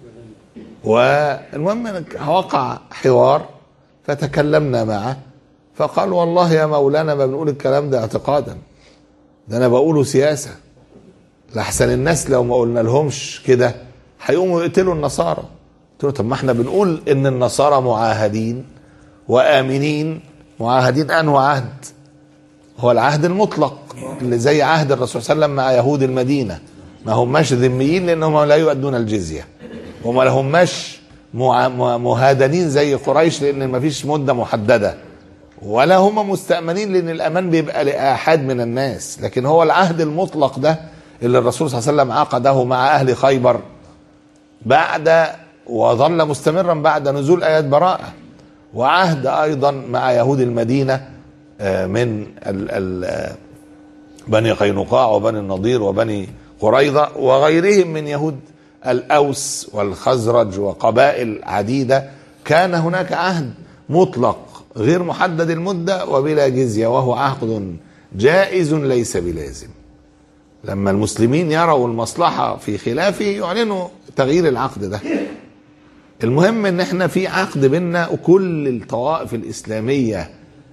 [SPEAKER 2] والمهم إن وقع حوار فتكلمنا معه فقال والله يا مولانا ما بنقول الكلام ده اعتقادا ده انا بقوله سياسه لحسن الناس لو ما قلنا لهمش كده هيقوموا يقتلوا النصارى قلت له طب ما احنا بنقول ان النصارى معاهدين وامنين معاهدين انه عهد هو العهد المطلق اللي زي عهد الرسول صلى الله عليه وسلم مع يهود المدينه ما هماش ذميين لانهم لا يؤدون الجزيه وما هماش مع- مع- مهادنين زي قريش لان ما فيش مده محدده ولا هم مستأمنين لان الامان بيبقى لاحد من الناس لكن هو العهد المطلق ده اللي الرسول صلى الله عليه وسلم عقده مع اهل خيبر بعد وظل مستمرا بعد نزول ايات براءه وعهد ايضا مع يهود المدينه آه، من ال ال آه، بني قينقاع وبني النضير وبني قريظه وغيرهم من يهود الاوس والخزرج وقبائل عديده كان هناك عهد مطلق غير محدد المده وبلا جزيه وهو عقد جائز ليس بلازم لما المسلمين يروا المصلحه في خلافه يعلنوا تغيير العقد ده المهم ان احنا في عقد بيننا وكل الطوائف الاسلاميه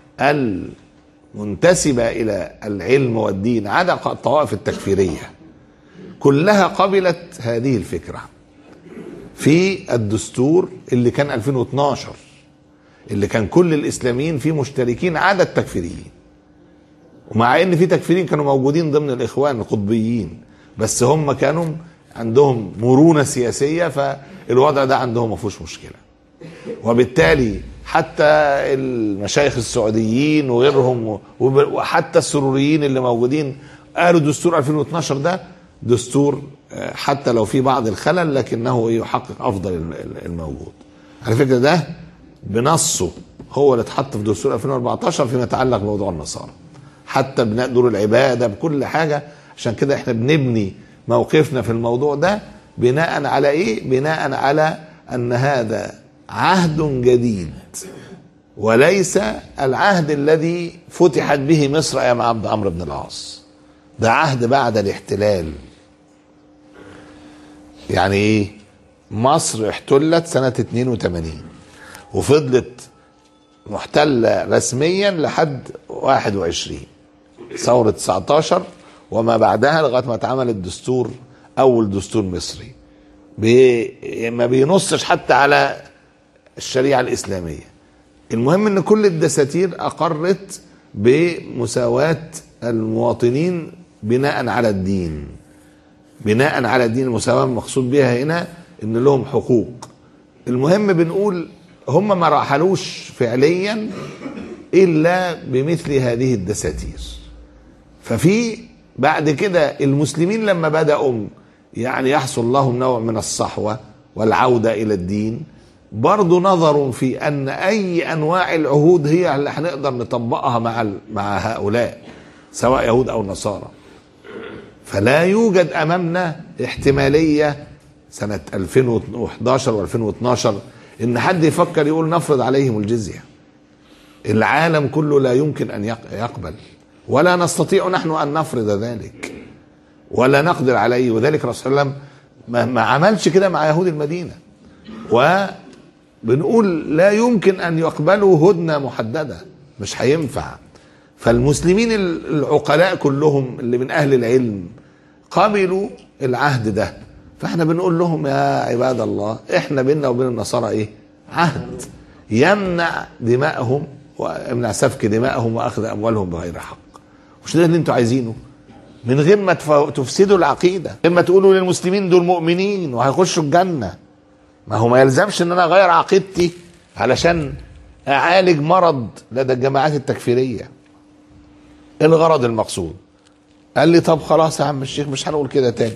[SPEAKER 2] المنتسبه الى العلم والدين عدا الطوائف التكفيريه كلها قبلت هذه الفكره في الدستور اللي كان 2012 اللي كان كل الاسلاميين فيه مشتركين عدا التكفيريين ومع ان في تكفيرين كانوا موجودين ضمن الاخوان القطبيين بس هم كانوا عندهم مرونه سياسيه فالوضع ده عندهم ما فيهوش مشكله وبالتالي حتى المشايخ السعوديين وغيرهم وب- وحتى السروريين اللي موجودين قالوا دستور 2012 ده دستور آه، حتى لو في بعض الخلل لكنه يحقق افضل الم- الموجود على فكره ده بنصه هو اللي اتحط في دستور 2014 فيما يتعلق بموضوع النصارى حتى بناء دور العباده بكل حاجه عشان كده احنا بنبني موقفنا في الموضوع ده بناء على ايه؟ بناء على ان هذا عهد جديد وليس العهد الذي فتحت به مصر ايام عبد عمرو بن العاص ده عهد بعد الاحتلال يعني ايه مصر احتلت سنة 82 وفضلت محتلة رسميا لحد 21 ثورة 19 وما بعدها لغاية ما اتعمل الدستور أول دستور مصري بي ما بينصش حتى على الشريعة الإسلامية المهم ان كل الدساتير اقرت بمساواة المواطنين بناء على الدين بناء على الدين المساواة المقصود بها هنا ان لهم حقوق المهم بنقول هم ما رحلوش فعليا الا بمثل هذه الدساتير ففي بعد كده المسلمين لما بدأوا يعني يحصل لهم نوع من الصحوة والعودة إلى الدين برضو نظروا في أن أي أنواع العهود هي اللي هنقدر نطبقها مع ال- مع هؤلاء سواء يهود أو نصارى فلا يوجد أمامنا احتمالية سنة 2011 و2012 إن حد يفكر يقول نفرض عليهم الجزية العالم كله لا يمكن ان يق- يقبل ولا نستطيع نحن ان نفرض ذلك ولا نقدر عليه وذلك الرسول صلى الله عليه وسلم ما, ما عملش كده مع يهود المدينه وبنقول لا يمكن ان يقبلوا هدنه محدده مش هينفع فالمسلمين ال- العقلاء كلهم اللي من اهل العلم قبلوا العهد ده فاحنا بنقول لهم يا عباد الله احنا بيننا وبين النصارى ايه عهد يمنع دمائهم ويمنع سفك دمائهم واخذ اموالهم بغير حق مش ده اللي انتوا عايزينه من غير ما تف- تفسدوا العقيده من غير ما تقولوا للمسلمين دول مؤمنين وهيخشوا الجنه ما هو ما يلزمش ان انا اغير عقيدتي علشان اعالج مرض لدى الجماعات التكفيريه إيه الغرض المقصود قال لي طب خلاص يا عم الشيخ مش هنقول كده تاني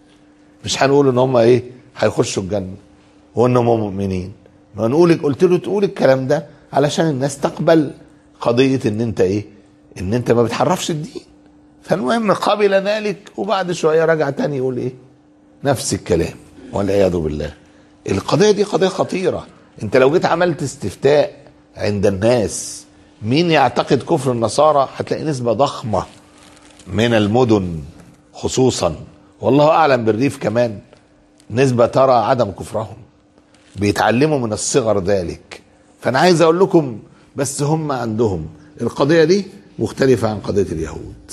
[SPEAKER 2] مش هنقول ان هم ايه هيخشوا الجنه وانهم مؤمنين ما نقول قلت له تقول الكلام ده علشان الناس تقبل قضيه ان انت ايه ان انت ما بتحرفش الدين فالمهم قبل ذلك وبعد شويه رجع تاني يقول ايه نفس الكلام والعياذ بالله القضيه دي قضيه خطيره انت لو جيت عملت استفتاء عند الناس مين يعتقد كفر النصارى هتلاقي نسبه ضخمه من المدن خصوصا والله اعلم بالريف كمان نسبه ترى عدم كفرهم بيتعلموا من الصغر ذلك فانا عايز اقول لكم بس هم عندهم القضيه دي مختلفه عن قضيه اليهود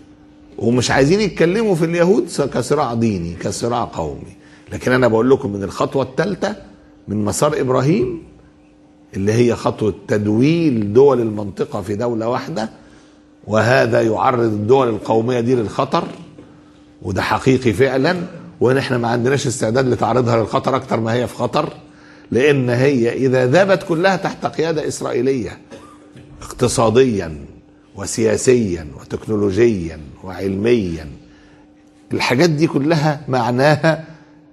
[SPEAKER 2] ومش عايزين يتكلموا في اليهود كصراع ديني كصراع قومي لكن انا بقول لكم من الخطوه الثالثه من مسار ابراهيم اللي هي خطوه تدويل دول المنطقه في دوله واحده وهذا يعرض الدول القوميه دي للخطر وده حقيقي فعلا وان احنا ما عندناش استعداد لتعرضها للخطر اكتر ما هي في خطر لان هي اذا ذابت كلها تحت قياده اسرائيليه اقتصاديا وسياسيا وتكنولوجيا وعلميا الحاجات دي كلها معناها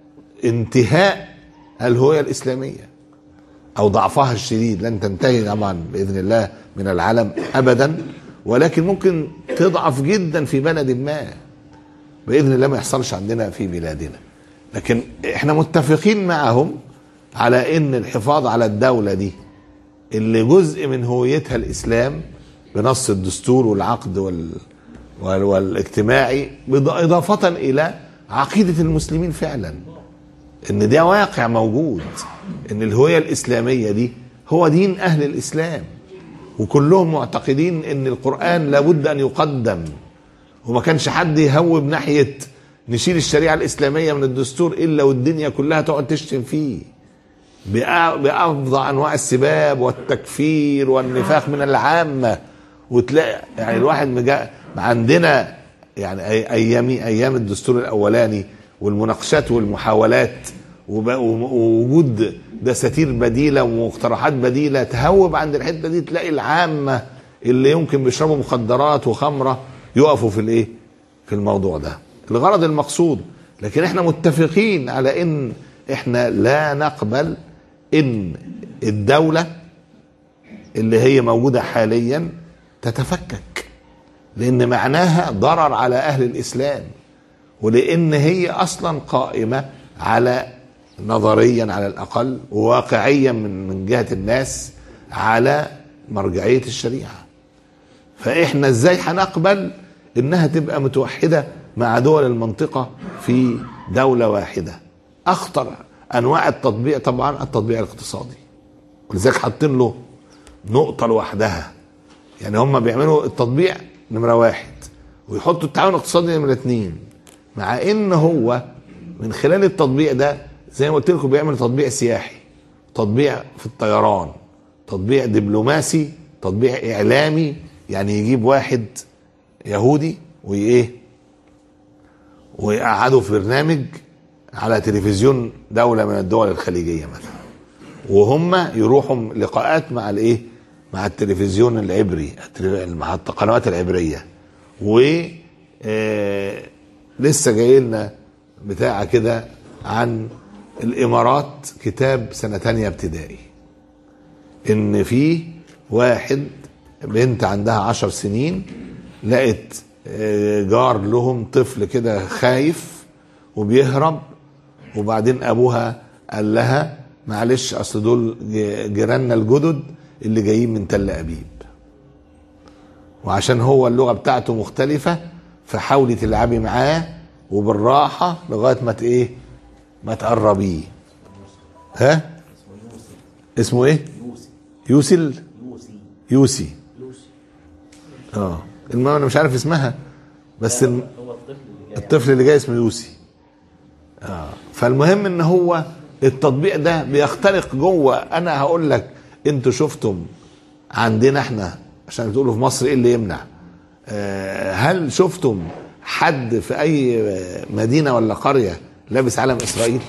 [SPEAKER 2] انتهاء الهويه الاسلاميه او ضعفها الشديد لن تنتهي طبعا باذن الله من العالم ابدا ولكن ممكن تضعف جدا في بلد ما باذن الله ما يحصلش عندنا في بلادنا لكن احنا متفقين معهم على ان الحفاظ على الدوله دي اللي جزء من هويتها الاسلام بنص الدستور والعقد وال وال- والاجتماعي بض- اضافه الى عقيده المسلمين فعلا ان ده واقع موجود ان الهويه الاسلاميه دي هو دين اهل الاسلام وكلهم معتقدين ان القران لابد ان يقدم وما كانش حد يهوب ناحيه نشيل الشريعه الاسلاميه من الدستور الا والدنيا كلها تقعد تشتم فيه بأ- بافظع انواع السباب والتكفير والنفاق من العامه وتلاقي يعني الواحد مجا عندنا يعني أي- ايام ايام الدستور الاولاني والمناقشات والمحاولات وب- ووجود دساتير بديله ومقترحات بديله تهوب عند الحته دي تلاقي العامه اللي يمكن بيشربوا مخدرات وخمره يقفوا في الايه؟ في الموضوع ده. الغرض المقصود لكن احنا متفقين على ان احنا لا نقبل ان الدولة اللي هي موجودة حاليا تتفكك لان معناها ضرر على اهل الاسلام ولان هي اصلا قائمة على نظريا على الاقل وواقعيا من من جهة الناس على مرجعية الشريعة فاحنا ازاي هنقبل انها تبقى متوحده مع دول المنطقه في دوله واحده اخطر انواع التطبيع طبعا التطبيع الاقتصادي ولذلك حاطين له نقطه لوحدها يعني هم بيعملوا التطبيع نمره واحد ويحطوا التعاون الاقتصادي نمره اتنين مع ان هو من خلال التطبيع ده زي ما قلت لكم بيعمل تطبيع سياحي تطبيع في الطيران تطبيع دبلوماسي تطبيع اعلامي يعني يجيب واحد يهودي وايه ويقعده في برنامج على تلفزيون دولة من الدول الخليجية مثلا وهم يروحوا لقاءات مع الايه مع التلفزيون العبري التلف- مع القنوات العبرية و آه، لسه جاي لنا بتاع كده عن الامارات كتاب سنة تانية ابتدائي ان في واحد بنت عندها عشر سنين لقت آه، جار لهم طفل كده خايف وبيهرب وبعدين ابوها قال لها معلش اصل دول ج- جيراننا الجدد اللي جايين من تل ابيب وعشان هو اللغه بتاعته مختلفه فحاولي تلعبي معاه وبالراحه لغايه ما ت- ايه ما تقربيه ها اسمه ايه يوسل يوسي اه المهم انا مش عارف اسمها بس الم...
[SPEAKER 3] هو الطفل اللي جاي
[SPEAKER 2] الطفل اللي جاي اسمه يوسي اه فالمهم ان هو التطبيق ده بيخترق جوه انا هقول لك انتوا شفتم عندنا احنا عشان تقولوا في مصر ايه اللي يمنع آه هل شفتم حد في اي مدينه ولا قريه لابس علم اسرائيل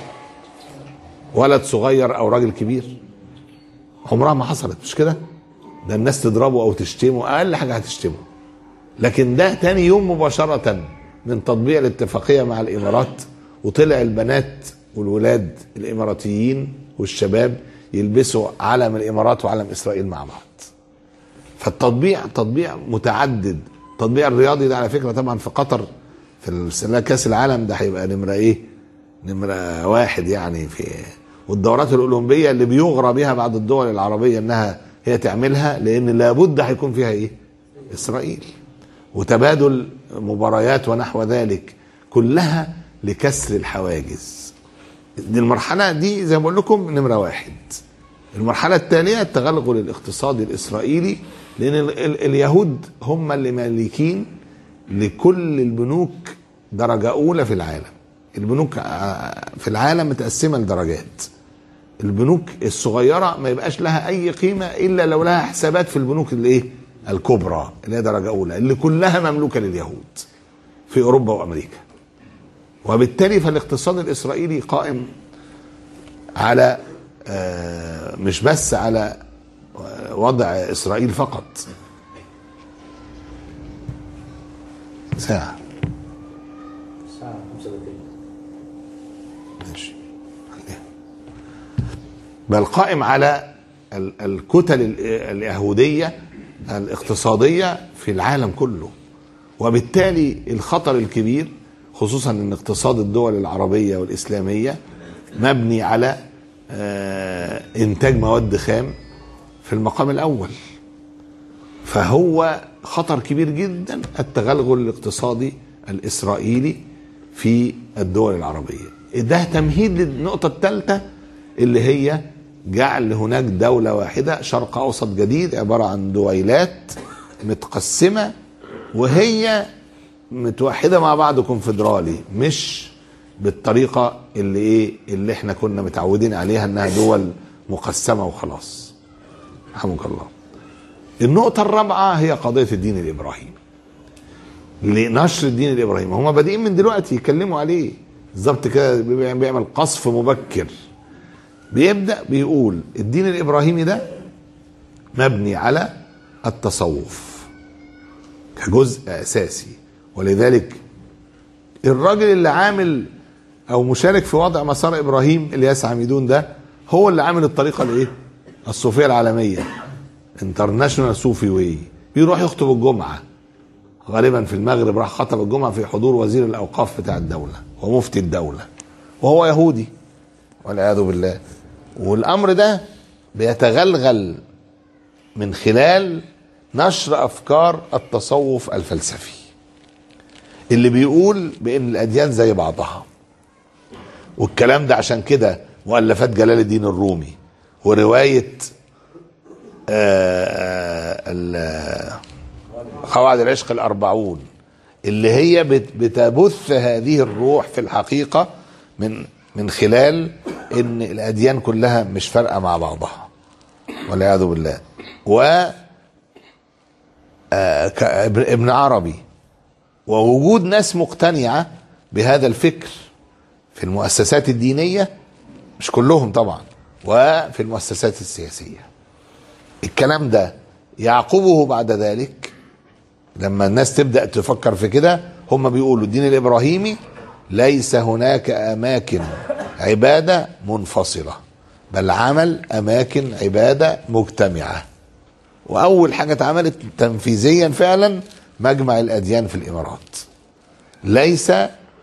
[SPEAKER 2] ولد صغير او راجل كبير عمرها ما حصلت مش كده ده الناس تضربه او تشتمه اقل حاجه هتشتمه لكن ده تاني يوم مباشرة من تطبيق الاتفاقية مع الإمارات وطلع البنات والولاد الإماراتيين والشباب يلبسوا علم الإمارات وعلم إسرائيل مع بعض فالتطبيع تطبيع متعدد التطبيع الرياضي ده على فكرة طبعا في قطر في السنة كأس العالم ده هيبقى نمرة إيه نمرة واحد يعني في والدورات الأولمبية اللي بيغرى بها بعض الدول العربية إنها هي تعملها لأن لابد هيكون فيها إيه إسرائيل وتبادل مباريات ونحو ذلك كلها لكسر الحواجز دي المرحلة دي زي ما بقول لكم نمرة واحد المرحلة التالية التغلغل الاقتصادي الإسرائيلي لأن ال- ال- اليهود هم اللي مالكين لكل البنوك درجة أولى في العالم البنوك ع- في العالم متقسمة لدرجات البنوك الصغيرة ما يبقاش لها أي قيمة إلا لو لها حسابات في البنوك اللي إيه الكبرى اللي هي درجة أولى اللي كلها مملوكة لليهود في أوروبا وأمريكا وبالتالي فالاقتصاد الإسرائيلي قائم على آه، مش بس على آه، وضع إسرائيل فقط ساعة
[SPEAKER 3] الساعة 5 دقايق
[SPEAKER 2] ماشي خليها. بل قائم على ال- الكتل ال- اليهودية الاقتصادية في العالم كله وبالتالي الخطر الكبير خصوصا ان اقتصاد الدول العربية والإسلامية مبني على آه، إنتاج مواد خام في المقام الأول فهو خطر كبير جدا التغلغل الاقتصادي الإسرائيلي في الدول العربية ده تمهيد للنقطة الثالثة اللي هي جعل هناك دولة واحدة شرق أوسط جديد عبارة عن دويلات متقسمة وهي متوحدة مع بعض كونفدرالي مش بالطريقة اللي ايه اللي احنا كنا متعودين عليها انها دول مقسمة وخلاص رحمك الله النقطة الرابعة هي قضية الدين الإبراهيمي لنشر الدين الإبراهيمي هم بادئين من دلوقتي يتكلموا عليه بالظبط كده بيعمل بيعمل قصف مبكر بيبدأ بيقول الدين الإبراهيمي ده مبني على التصوف كجزء أساسي ولذلك الراجل اللي عامل او مشارك في وضع مسار ابراهيم الياس عميدون ده هو اللي عامل الطريقه الايه الصوفيه العالميه انترناشونال صوفي واي بيروح يخطب الجمعه غالبا في المغرب راح خطب الجمعه في حضور وزير الاوقاف بتاع الدوله ومفتي الدوله وهو يهودي والعياذ بالله والامر ده بيتغلغل من خلال نشر افكار التصوف الفلسفي اللي بيقول بان الاديان زي بعضها والكلام ده عشان كده مؤلفات جلال الدين الرومي وروايه آه، ال- قواعد العشق الأربعون اللي هي بت- بتبث هذه الروح في الحقيقة من من خلال ان الاديان كلها مش فارقه مع بعضها والعياذ بالله و آه، ك- ابن ابن عربي ووجود ناس مقتنعه بهذا الفكر في المؤسسات الدينيه مش كلهم طبعا وفي المؤسسات السياسيه الكلام ده يعقبه بعد ذلك لما الناس تبدا تفكر في كده هم بيقولوا الدين الابراهيمي ليس هناك اماكن عباده منفصله بل عمل اماكن عباده مجتمعه واول حاجه اتعملت تنفيذيا فعلا مجمع الاديان في الامارات ليس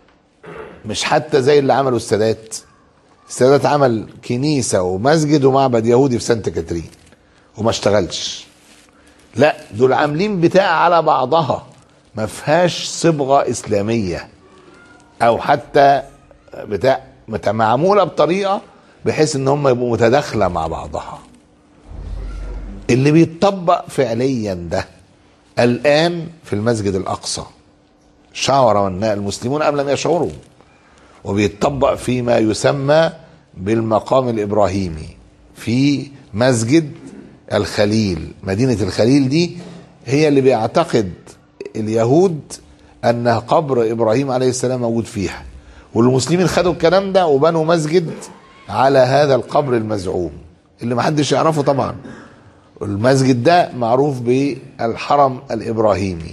[SPEAKER 2] مش حتى زي اللي عمله السادات السادات عمل كنيسه ومسجد ومعبد يهودي في سانت كاترين وما اشتغلش لا دول عاملين بتاع على بعضها ما فيهاش صبغه اسلاميه او حتى بتاع مت- معموله بطريقه بحيث ان هم يبقوا متداخله مع بعضها اللي بيتطبق فعليا ده الان في المسجد الاقصى شعر المسلمون ام لم يشعروا وبيتطبق فيما يسمى بالمقام الابراهيمي في مسجد الخليل مدينه الخليل دي هي اللي بيعتقد اليهود ان قبر ابراهيم عليه السلام موجود فيها والمسلمين خدوا الكلام ده وبنوا مسجد على هذا القبر المزعوم اللي محدش يعرفه طبعا المسجد ده معروف بالحرم الابراهيمي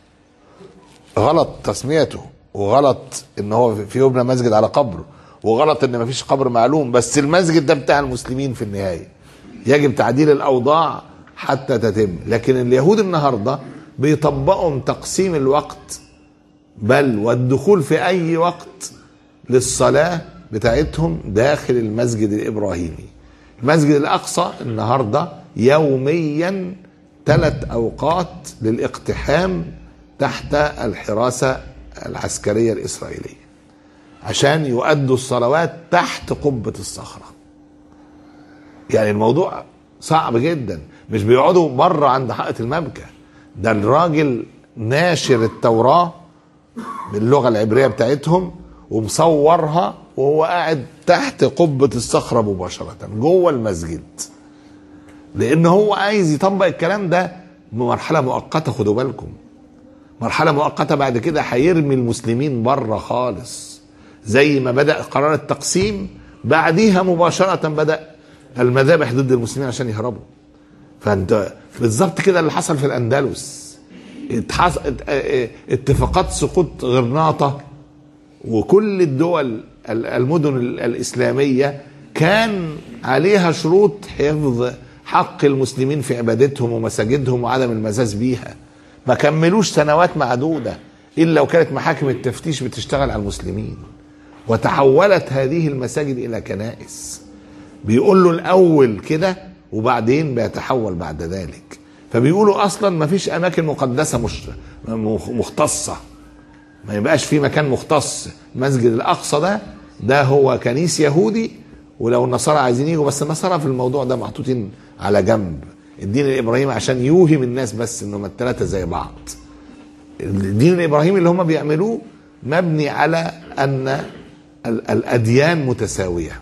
[SPEAKER 2] غلط تسميته وغلط ان هو في يبنى مسجد على قبر وغلط ان مفيش قبر معلوم بس المسجد ده بتاع المسلمين في النهايه يجب تعديل الاوضاع حتى تتم لكن اليهود النهارده بيطبقوا تقسيم الوقت بل والدخول في اي وقت للصلاه بتاعتهم داخل المسجد الابراهيمي المسجد الاقصى النهارده يوميا ثلاث اوقات للاقتحام تحت الحراسه العسكريه الاسرائيليه عشان يؤدوا الصلوات تحت قبه الصخره يعني الموضوع صعب جدا مش بيقعدوا بره عند حائط المبكى ده الراجل ناشر التوراه باللغه العبريه بتاعتهم ومصورها وهو قاعد تحت قبه الصخره مباشره جوه المسجد لان هو عايز يطبق الكلام ده بمرحله مؤقته خدوا بالكم مرحله مؤقته بعد كده هيرمي المسلمين بره خالص زي ما بدا قرار التقسيم بعديها مباشره بدا المذابح ضد المسلمين عشان يهربوا فانت بالظبط كده اللي حصل في الاندلس اتحص... ات- اه- اتفاقات سقوط غرناطه وكل الدول ال- المدن ال- الاسلاميه كان عليها شروط حفظ حق المسلمين في عبادتهم ومساجدهم وعدم المزاز بيها ما كملوش سنوات معدوده الا وكانت محاكم التفتيش بتشتغل على المسلمين وتحولت هذه المساجد الى كنائس بيقول له الاول كده وبعدين بيتحول بعد ذلك فبيقولوا اصلا ما فيش اماكن مقدسه مش مخ- مختصه ما يبقاش في مكان مختص المسجد الاقصى ده ده هو كنيس يهودي ولو النصارى عايزين يجوا بس النصارى في الموضوع ده محطوطين على جنب الدين الابراهيمي عشان يوهم الناس بس انهم الثلاثه زي بعض الدين الابراهيمي اللي هم بيعملوه مبني على ان ال- الاديان متساويه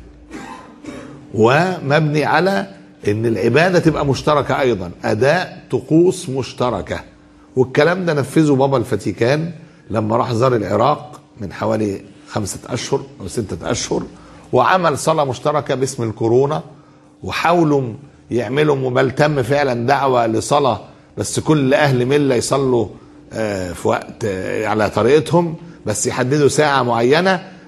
[SPEAKER 2] ومبني على ان العباده تبقى مشتركه ايضا اداء طقوس مشتركه والكلام ده نفذه بابا الفاتيكان لما راح زار العراق من حوالي خمسة أشهر أو ستة أشهر وعمل صلاة مشتركة باسم الكورونا وحاولوا يعملوا بل تم فعلا دعوة لصلاة بس كل أهل ملة يصلوا آه، في وقت آه، على طريقتهم بس يحددوا ساعة معينة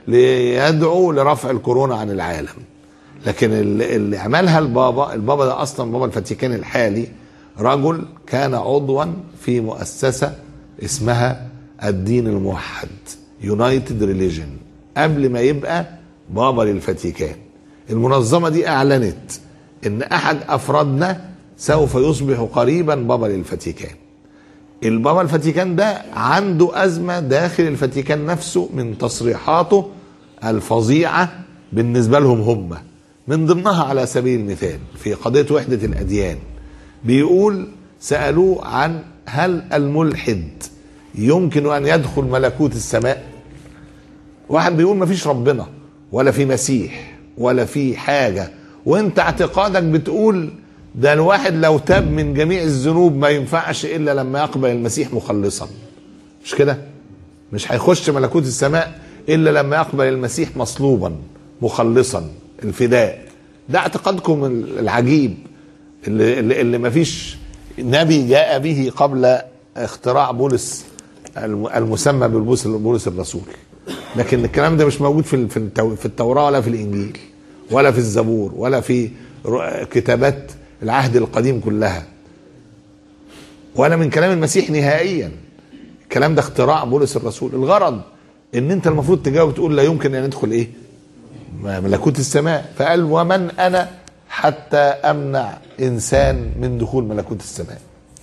[SPEAKER 2] ليدعو لرفع الكورونا عن العالم لكن اللي اللي عملها البابا البابا ده اصلا بابا الفاتيكان الحالي رجل كان عضوا في مؤسسه اسمها الدين الموحد يونايتد ريليجن قبل ما يبقى بابا للفاتيكان المنظمه دي اعلنت ان احد افرادنا سوف يصبح قريبا بابا للفاتيكان البابا الفاتيكان ده عنده أزمة داخل الفاتيكان نفسه من تصريحاته الفظيعة بالنسبة لهم هم من ضمنها على سبيل المثال في قضية وحدة الأديان بيقول سألوه عن هل الملحد يمكن أن يدخل ملكوت السماء واحد بيقول ما فيش ربنا ولا في مسيح ولا في حاجة وانت اعتقادك بتقول ده الواحد لو تاب من جميع الذنوب ما ينفعش الا لما يقبل المسيح مخلصا مش كده مش هيخش ملكوت السماء الا لما يقبل المسيح مصلوبا مخلصا الفداء ده اعتقادكم العجيب اللي, اللي, اللي ما فيش نبي جاء به قبل اختراع بولس الم- المسمى ببولس بولس الرسول لكن الكلام ده مش موجود في في التو- في التوراه ولا في الانجيل ولا في الزبور ولا في ر- كتابات العهد القديم كلها ولا من كلام المسيح نهائيا الكلام ده اختراع بولس الرسول الغرض ان انت المفروض تجاوب تقول لا يمكن ان ندخل ايه ملكوت السماء فقال ومن انا حتى امنع انسان من دخول ملكوت السماء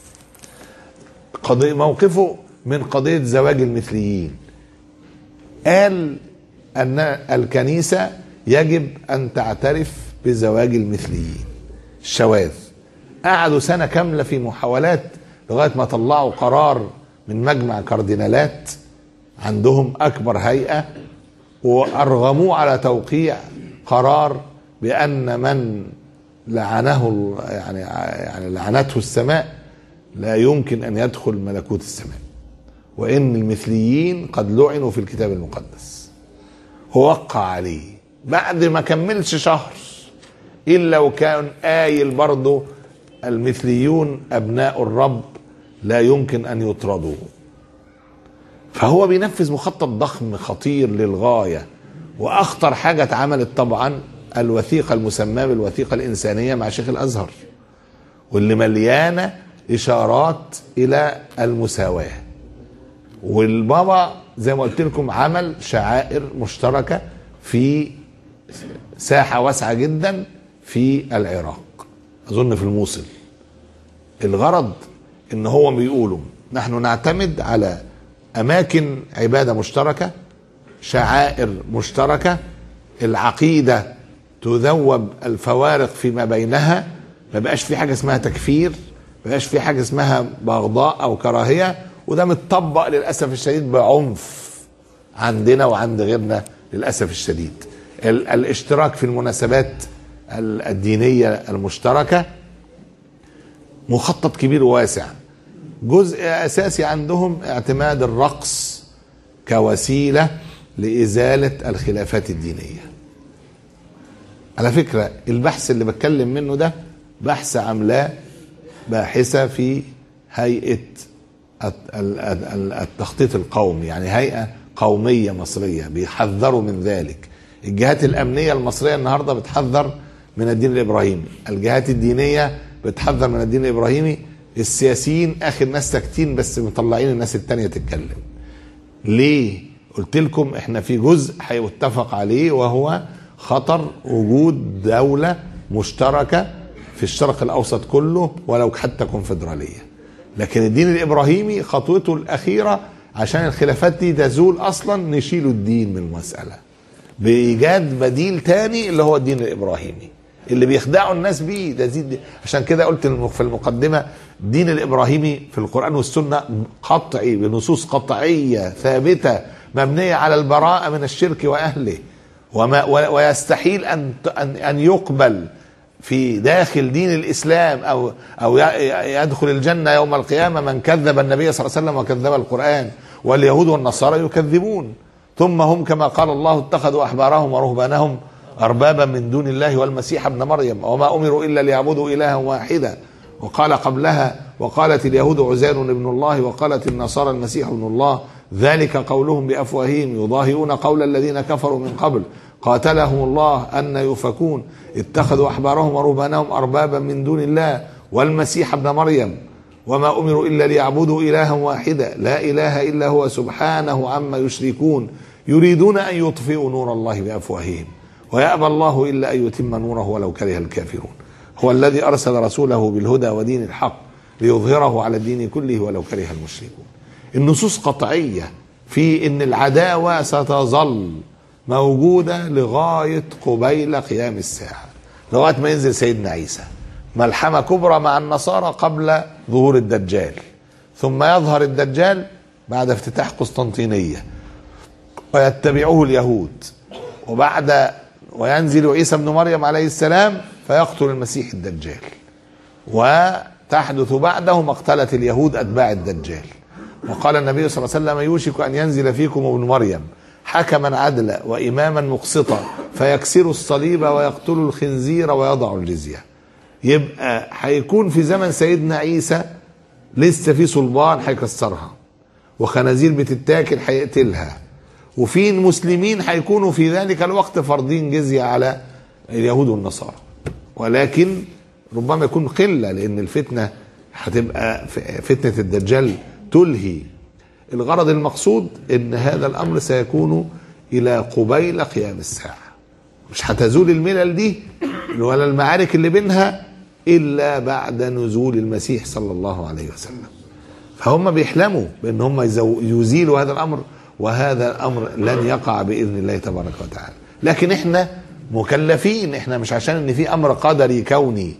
[SPEAKER 2] قضية موقفه من قضية زواج المثليين قال ان الكنيسة يجب ان تعترف بزواج المثليين الشواذ قعدوا سنة كاملة في محاولات لغاية ما طلعوا قرار من مجمع كاردينالات عندهم أكبر هيئة وأرغموه على توقيع قرار بأن من لعنه ال- يعني يعني لعنته السماء لا يمكن أن يدخل ملكوت السماء وإن المثليين قد لعنوا في الكتاب المقدس هو وقع عليه بعد ما كملش شهر إلا وكان قايل برضه المثليون أبناء الرب لا يمكن أن يطردوا فهو بينفذ مخطط ضخم خطير للغاية وأخطر حاجة اتعملت طبعا الوثيقة المسماة بالوثيقة الإنسانية مع شيخ الأزهر واللي مليانة إشارات إلى المساواة والبابا زي ما قلت لكم عمل شعائر مشتركة في ساحة واسعة جدا في العراق أظن في الموصل الغرض ان هو بيقولوا نحن نعتمد على اماكن عباده مشتركه شعائر مشتركه العقيده تذوب الفوارق فيما بينها ما بقاش في حاجه اسمها تكفير ما بقاش في حاجه اسمها بغضاء او كراهيه وده متطبق للاسف الشديد بعنف عندنا وعند غيرنا للاسف الشديد ال- الاشتراك في المناسبات ال- الدينيه المشتركه مخطط كبير وواسع جزء اساسي عندهم اعتماد الرقص كوسيله لازاله الخلافات الدينيه على فكره البحث اللي بتكلم منه ده بحث عاملاه باحثه في هيئه الت- ال- ال- التخطيط القومي يعني هيئه قوميه مصريه بيحذروا من ذلك الجهات الامنيه المصريه النهارده بتحذر من الدين الابراهيمي الجهات الدينيه بتحذر من الدين الابراهيمي السياسيين اخر ناس ساكتين بس مطلعين الناس التانية تتكلم ليه قلت لكم احنا في جزء هيتفق عليه وهو خطر وجود دولة مشتركة في الشرق الاوسط كله ولو حتى كونفدرالية لكن الدين الابراهيمي خطوته الاخيرة عشان الخلافات دي تزول اصلا نشيلوا الدين من المسألة بايجاد بديل تاني اللي هو الدين الابراهيمي اللي بيخدعوا الناس بيه ده زيد عشان كده قلت في المقدمه الدين الابراهيمي في القران والسنه قطعي بنصوص قطعيه ثابته مبنيه على البراءه من الشرك واهله وما و- ويستحيل ان ان ان يقبل في داخل دين الاسلام او او ي- يدخل الجنه يوم القيامه من كذب النبي صلى الله عليه وسلم وكذب القران واليهود والنصارى يكذبون ثم هم كما قال الله اتخذوا احبارهم ورهبانهم اربابا من دون الله والمسيح ابن مريم وما امروا الا ليعبدوا الها واحدا وقال قبلها وقالت اليهود عزير ابن الله وقالت النصارى المسيح ابن الله ذلك قولهم بافواههم يضاهئون قول الذين كفروا من قبل قاتلهم الله ان يؤفكون اتخذوا احبارهم ورهبانهم اربابا من دون الله والمسيح ابن مريم وما امروا الا ليعبدوا الها واحدا لا اله الا هو سبحانه عما يشركون يريدون ان يطفئوا نور الله بافواههم ويابى الله الا ان يتم نوره ولو كره الكافرون هو الذي ارسل رسوله بالهدى ودين الحق ليظهره على الدين كله ولو كره المشركون النصوص قطعيه في ان العداوه ستظل موجوده لغايه قبيل قيام الساعه لغايه ما ينزل سيدنا عيسى ملحمه كبرى مع النصارى قبل ظهور الدجال ثم يظهر الدجال بعد افتتاح قسطنطينيه ويتبعه اليهود وبعد وينزل عيسى ابن مريم عليه السلام فيقتل المسيح الدجال وتحدث بعده مقتلة اليهود أتباع الدجال وقال النبي صلى الله عليه وسلم يوشك أن ينزل فيكم ابن مريم حكما عدلا وإماما مقسطا فيكسر الصليب ويقتل الخنزير ويضع الجزية يبقى هيكون في زمن سيدنا عيسى لسه في صلبان هيكسرها وخنازير بتتاكل هيقتلها وفي مسلمين هيكونوا في ذلك الوقت فرضين جزية على اليهود والنصارى ولكن ربما يكون قلة لأن الفتنة هتبقى فتنة الدجال تلهي الغرض المقصود ان هذا الامر سيكون الى قبيل قيام الساعه مش هتزول الملل دي ولا المعارك اللي بينها الا بعد نزول المسيح صلى الله عليه وسلم فهم بيحلموا بان هم يزو- يزيلوا هذا الامر وهذا الامر لن يقع باذن الله تبارك وتعالى لكن احنا مكلفين احنا مش عشان ان في امر قدري كوني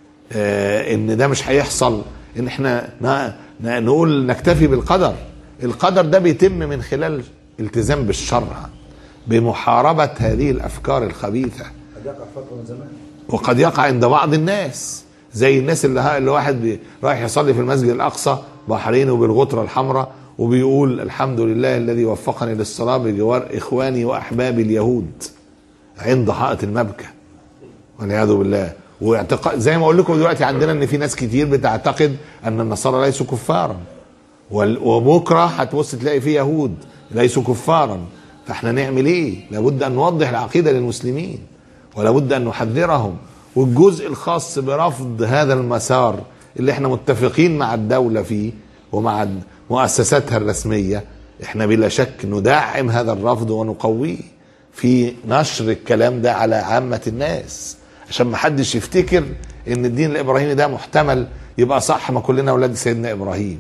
[SPEAKER 2] آه، ان ده مش هيحصل ان احنا ن- ن- نقول نكتفي بالقدر القدر ده بيتم من خلال التزام بالشرع بمحاربة هذه الأفكار الخبيثة
[SPEAKER 4] قد يقع فترة من زمان
[SPEAKER 2] وقد يقع عند بعض الناس زي الناس اللي, ها اللي واحد بي- رايح يصلي في المسجد الأقصى بحرين وبالغطرة الحمراء وبيقول الحمد لله الذي وفقني للصلاة بجوار إخواني وأحبابي اليهود عند حائط المبكى والعياذ بالله واعتقاد زي ما اقول لكم دلوقتي عندنا ان في ناس كتير بتعتقد ان النصارى ليسوا كفارا وال- وبكره هتبص تلاقي في يهود ليسوا كفارا فاحنا نعمل ايه؟ لابد ان نوضح العقيده للمسلمين ولابد ان نحذرهم والجزء الخاص برفض هذا المسار اللي احنا متفقين مع الدوله فيه ومع مؤسساتها الرسميه احنا بلا شك ندعم هذا الرفض ونقويه في نشر الكلام ده على عامه الناس عشان ما حدش يفتكر ان الدين الابراهيمي ده محتمل يبقى صح ما كلنا اولاد سيدنا ابراهيم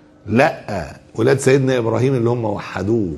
[SPEAKER 2] لا ولاد سيدنا ابراهيم اللي هم وحدوه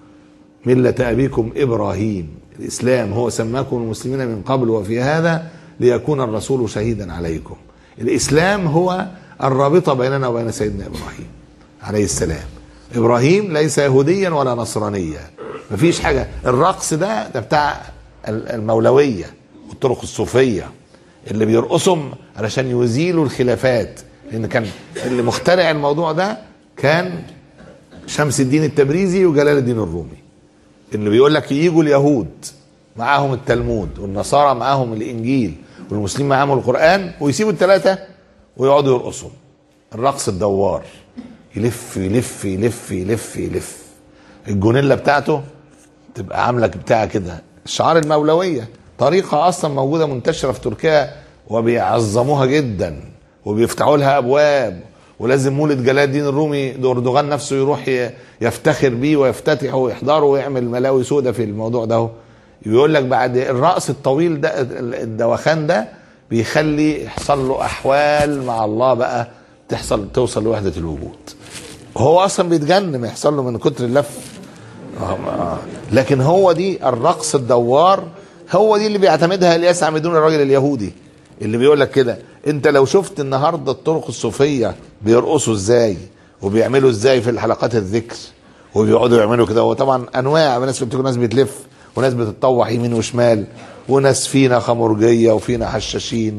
[SPEAKER 2] ملة أبيكم إبراهيم الإسلام هو سماكم المسلمين من قبل وفي هذا ليكون الرسول شهيدا عليكم الإسلام هو الرابطة بيننا وبين سيدنا إبراهيم عليه السلام إبراهيم ليس يهوديا ولا نصرانيا مفيش حاجة الرقص ده ده بتاع المولوية والطرق الصوفية اللي بيرقصهم علشان يزيلوا الخلافات لأن كان اللي مخترع الموضوع ده كان شمس الدين التبريزي وجلال الدين الرومي اللي بيقول لك يجوا اليهود معاهم التلمود والنصارى معاهم الانجيل والمسلمين معاهم القران ويسيبوا الثلاثه ويقعدوا يرقصوا الرقص الدوار يلف يلف يلف يلف يلف الجونيلا بتاعته تبقى عامله بتاع كده شعار المولويه طريقه اصلا موجوده منتشره في تركيا وبيعظموها جدا وبيفتحوا لها ابواب ولازم مولد جلال الدين الرومي اردوغان نفسه يروح ي- يفتخر بيه ويفتتحه ويحضره ويعمل ملاوي سودة في الموضوع ده يقول لك بعد الرأس الطويل ده الدوخان ده بيخلي يحصل له احوال مع الله بقى تحصل توصل لوحدة الوجود هو اصلا بيتجنن يحصل له من كتر اللف آه، آه. لكن هو دي الرقص الدوار هو دي اللي بيعتمدها الياس عمدون الراجل اليهودي اللي بيقول لك كده انت لو شفت النهارده الطرق الصوفيه بيرقصوا ازاي وبيعملوا ازاي في الحلقات الذكر وبيقعدوا يعملوا كده وطبعا انواع ناس بتكون ناس بتلف وناس بتتطوح يمين وشمال وناس فينا خمرجيه وفينا حشاشين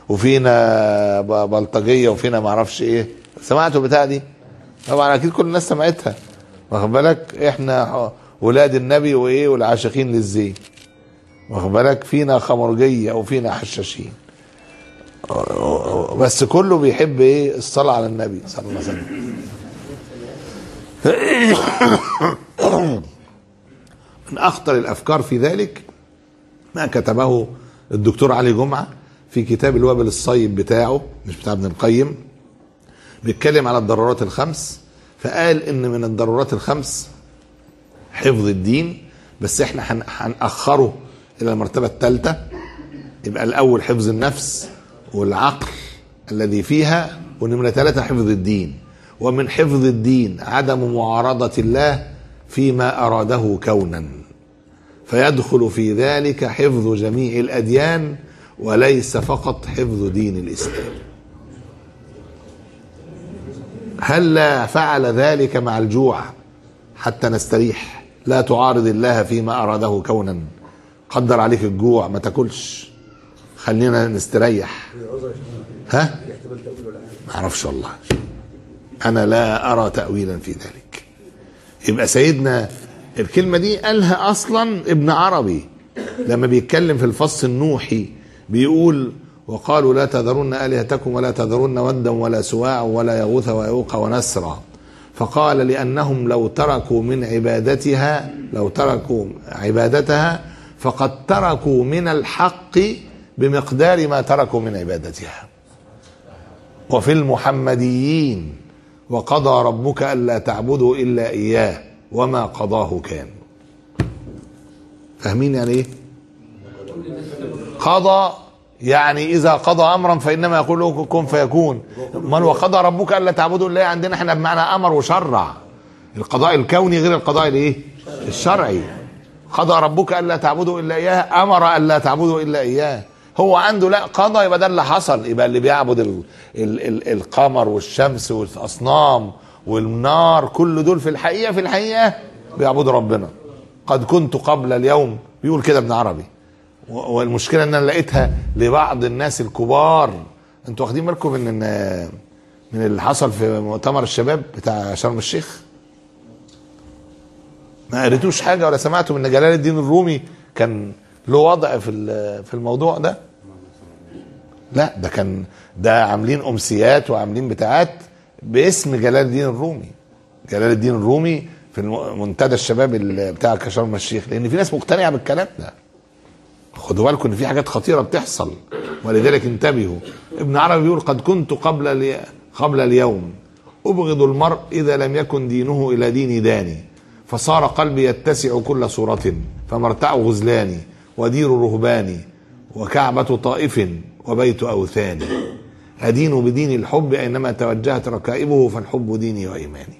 [SPEAKER 2] وفينا ب- بلطجيه وفينا معرفش ايه سمعتوا البتاع دي طبعا اكيد كل الناس سمعتها واخد بالك احنا ولاد النبي وايه والعاشقين للزين واخد بالك فينا خمرجيه وفينا حشاشين بس كله بيحب ايه الصلاه على النبي صلى الله عليه وسلم من اخطر الافكار في ذلك ما كتبه الدكتور علي جمعه في كتاب الوابل الصيب بتاعه مش بتاع ابن القيم بيتكلم على الضرورات الخمس فقال ان من الضرورات الخمس حفظ الدين بس احنا هن- هنأخره الى المرتبه الثالثه يبقى الاول حفظ النفس والعقل الذي فيها ونمره ثلاثه حفظ الدين ومن حفظ الدين عدم معارضه الله فيما اراده كونا فيدخل في ذلك حفظ جميع الاديان وليس فقط حفظ دين الاسلام هلا فعل ذلك مع الجوع حتى نستريح لا تعارض الله فيما اراده كونا قدر عليك الجوع ما تاكلش خلينا نستريح ها ما اعرفش والله انا لا ارى تاويلا في ذلك يبقى سيدنا الكلمه دي قالها اصلا ابن عربي لما بيتكلم في الفصل النوحي بيقول وقالوا لا تذرن الهتكم ولا تذرن ودا ولا سواع ولا يغوث ويعوق ونسرا فقال لانهم لو تركوا من عبادتها لو تركوا عبادتها فقد تركوا من الحق بمقدار ما تركوا من عبادتها وفي المحمديين وقضى ربك الا تعبدوا الا اياه وما قضاه كان فاهمين يعني ايه قضى يعني اذا قضى امرا فانما يقول له كن فيكون من وقضى ربك الا تعبدوا الا إياه عندنا احنا بمعنى امر وشرع القضاء الكوني غير القضاء الايه الشرعي قضى ربك الا تعبدوا الا اياه امر الا تعبدوا الا اياه هو عنده لا قضى يبقى ده اللي حصل يبقى اللي بيعبد ال ال ال القمر والشمس والاصنام والنار كل دول في الحقيقه في الحقيقه بيعبدوا ربنا قد كنت قبل اليوم بيقول كده ابن عربي و- والمشكله ان انا لقيتها لبعض الناس الكبار انتوا واخدين بالكم من ان من اللي حصل في مؤتمر الشباب بتاع شرم الشيخ ما قريتوش حاجه ولا سمعتوا ان جلال الدين الرومي كان له وضع في ال- في الموضوع ده لا ده كان ده عاملين امسيات وعاملين بتاعات باسم جلال الدين الرومي جلال الدين الرومي في الم- منتدى الشباب ال- بتاع شرم الشيخ لان في ناس مقتنعه بالكلام ده خدوا بالكم ان في حاجات خطيره بتحصل ولذلك انتبهوا ابن عربي بيقول قد كنت قبل الي... قبل اليوم ابغض المرء اذا لم يكن دينه الى دين داني فصار قلبي يتسع كل صورة فمرتع غزلاني ودير رهباني وكعبة طائف وبيت أوثان أدين بدين الحب أينما توجهت ركائبه فالحب ديني وإيماني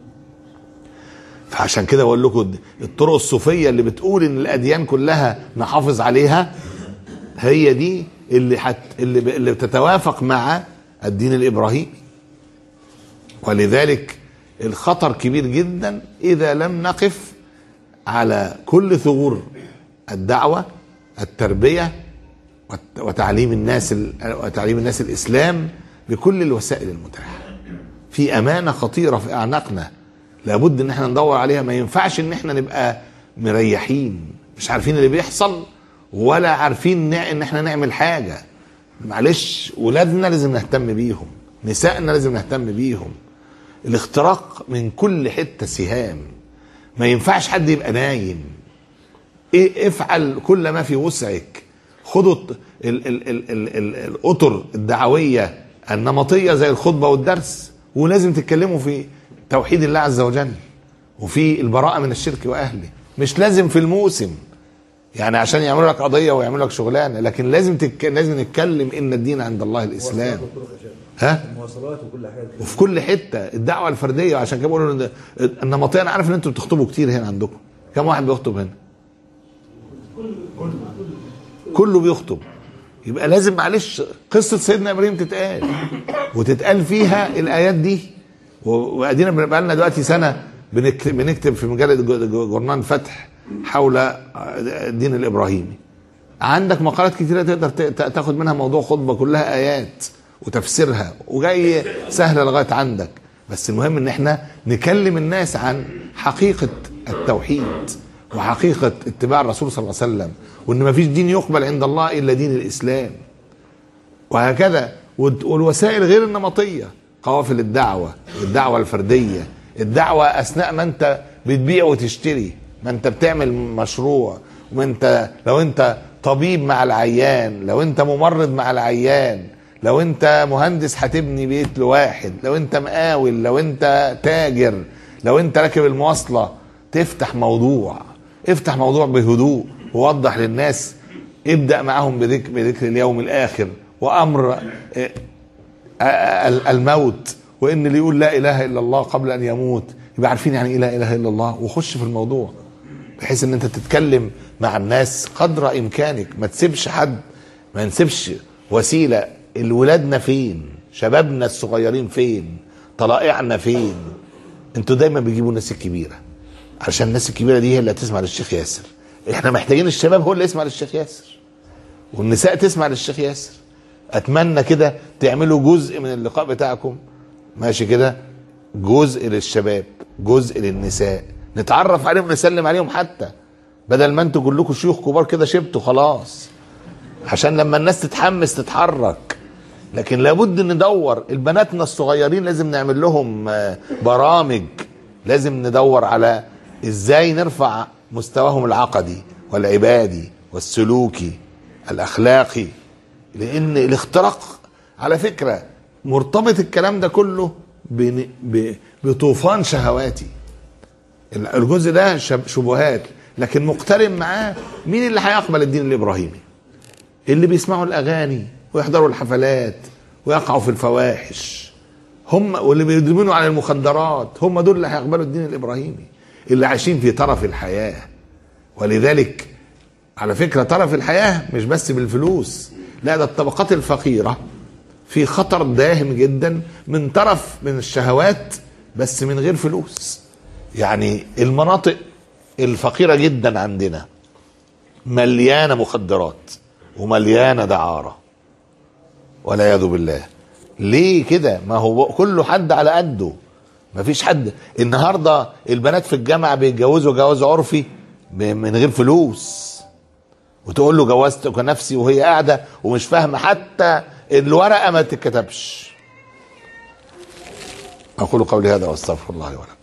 [SPEAKER 2] فعشان كده بقول لكم الطرق الصوفيه اللي بتقول ان الاديان كلها نحافظ عليها هي دي اللي حت اللي, ب... اللي بتتوافق مع الدين الابراهيمي ولذلك الخطر كبير جدا اذا لم نقف على كل ثغور الدعوه التربيه وت- وتعليم الناس ال... وتعليم الناس الاسلام بكل الوسائل المتاحه في امانه خطيره في اعناقنا لابد ان احنا ندور عليها ما ينفعش ان احنا نبقى مريحين مش عارفين اللي بيحصل ولا عارفين نع- ان احنا نعمل حاجه معلش ولادنا لازم نهتم بيهم نسائنا لازم نهتم بيهم الاختراق من كل حته سهام ما ينفعش حد يبقى نايم ايه افعل كل ما في وسعك خدوا الط- ال- ال- ال- ال- ال- الاطر الدعويه النمطيه زي الخطبه والدرس ولازم تتكلموا في توحيد الله عز وجل وفي البراءه من الشرك واهله مش لازم في الموسم يعني عشان يعملوا لك قضيه ويعملوا لك شغلانه لكن لازم تك... لازم نتكلم ان الدين عند الله الاسلام ها
[SPEAKER 4] المواصلات وكل حاجه
[SPEAKER 2] وفي كل حته الدعوه الفرديه عشان كده بقولوا إن النمطيه انا عارف ان انتوا بتخطبوا كتير هنا عندكم كم واحد بيخطب هنا كله بيخطب يبقى لازم معلش قصه سيدنا ابراهيم تتقال وتتقال فيها الايات دي و- وادينا بقى لنا دلوقتي سنه بنك- بنكتب في مجله جو- جو- جورنال فتح حول الدين الابراهيمي عندك مقالات كتيرة تقدر ت- ت- تاخد منها موضوع خطبة كلها آيات وتفسيرها وجاي سهلة لغاية عندك بس المهم ان احنا نكلم الناس عن حقيقة التوحيد وحقيقة اتباع الرسول صلى الله عليه وسلم وان ما فيش دين يقبل عند الله الا دين الاسلام وهكذا والت- والوسائل غير النمطية قوافل الدعوة الدعوة الفردية الدعوة أثناء ما أنت بتبيع وتشتري ما أنت بتعمل مشروع وما أنت لو أنت طبيب مع العيان لو أنت ممرض مع العيان لو أنت مهندس هتبني بيت لواحد لو أنت مقاول لو أنت تاجر لو أنت راكب المواصلة تفتح موضوع افتح موضوع بهدوء ووضح للناس ابدأ معهم بذكر, بذكر اليوم الآخر وأمر ال- الموت وان اللي يقول لا اله الا الله قبل ان يموت يبقى عارفين يعني ايه لا اله الا الله وخش في الموضوع بحيث ان انت تتكلم مع الناس قدر امكانك ما تسيبش حد ما نسيبش وسيله الولادنا فين شبابنا الصغيرين فين طلائعنا فين انتوا دايما بيجيبوا الناس الكبيره عشان الناس الكبيره دي هي اللي هتسمع للشيخ ياسر احنا محتاجين الشباب هو اللي يسمع للشيخ ياسر والنساء تسمع للشيخ ياسر اتمنى كده تعملوا جزء من اللقاء بتاعكم ماشي كده جزء للشباب جزء للنساء نتعرف عليهم نسلم عليهم حتى بدل ما انتوا كلكم شيوخ كبار كده شبتوا خلاص عشان لما الناس تتحمس تتحرك لكن لابد ندور البناتنا الصغيرين لازم نعمل لهم آه، برامج لازم ندور على ازاي نرفع مستواهم العقدي والعبادي والسلوكي الاخلاقي لان الاختراق على فكره مرتبط الكلام ده كله بن- ب- بطوفان شهواتي الجزء ده شب- شبهات لكن مقترن معاه مين اللي هيقبل الدين الابراهيمي اللي بيسمعوا الاغاني ويحضروا الحفلات ويقعوا في الفواحش هم واللي بيدمنوا على المخدرات هم دول اللي هيقبلوا الدين الابراهيمي اللي عايشين في طرف الحياه ولذلك على فكره طرف الحياه مش بس بالفلوس لا ده الطبقات الفقيره في خطر داهم جدا من طرف من الشهوات بس من غير فلوس يعني المناطق الفقيره جدا عندنا مليانه مخدرات ومليانه دعاره والعياذ بالله ليه كده ما هو كله حد على قده ما فيش حد النهارده البنات في الجامعه بيتجوزوا جواز عرفي ب- من غير فلوس وتقول له جوزتك نفسي وهي قاعده ومش فاهمه حتى الورقه ما تتكتبش اقول قولي هذا واستغفر الله لي ولكم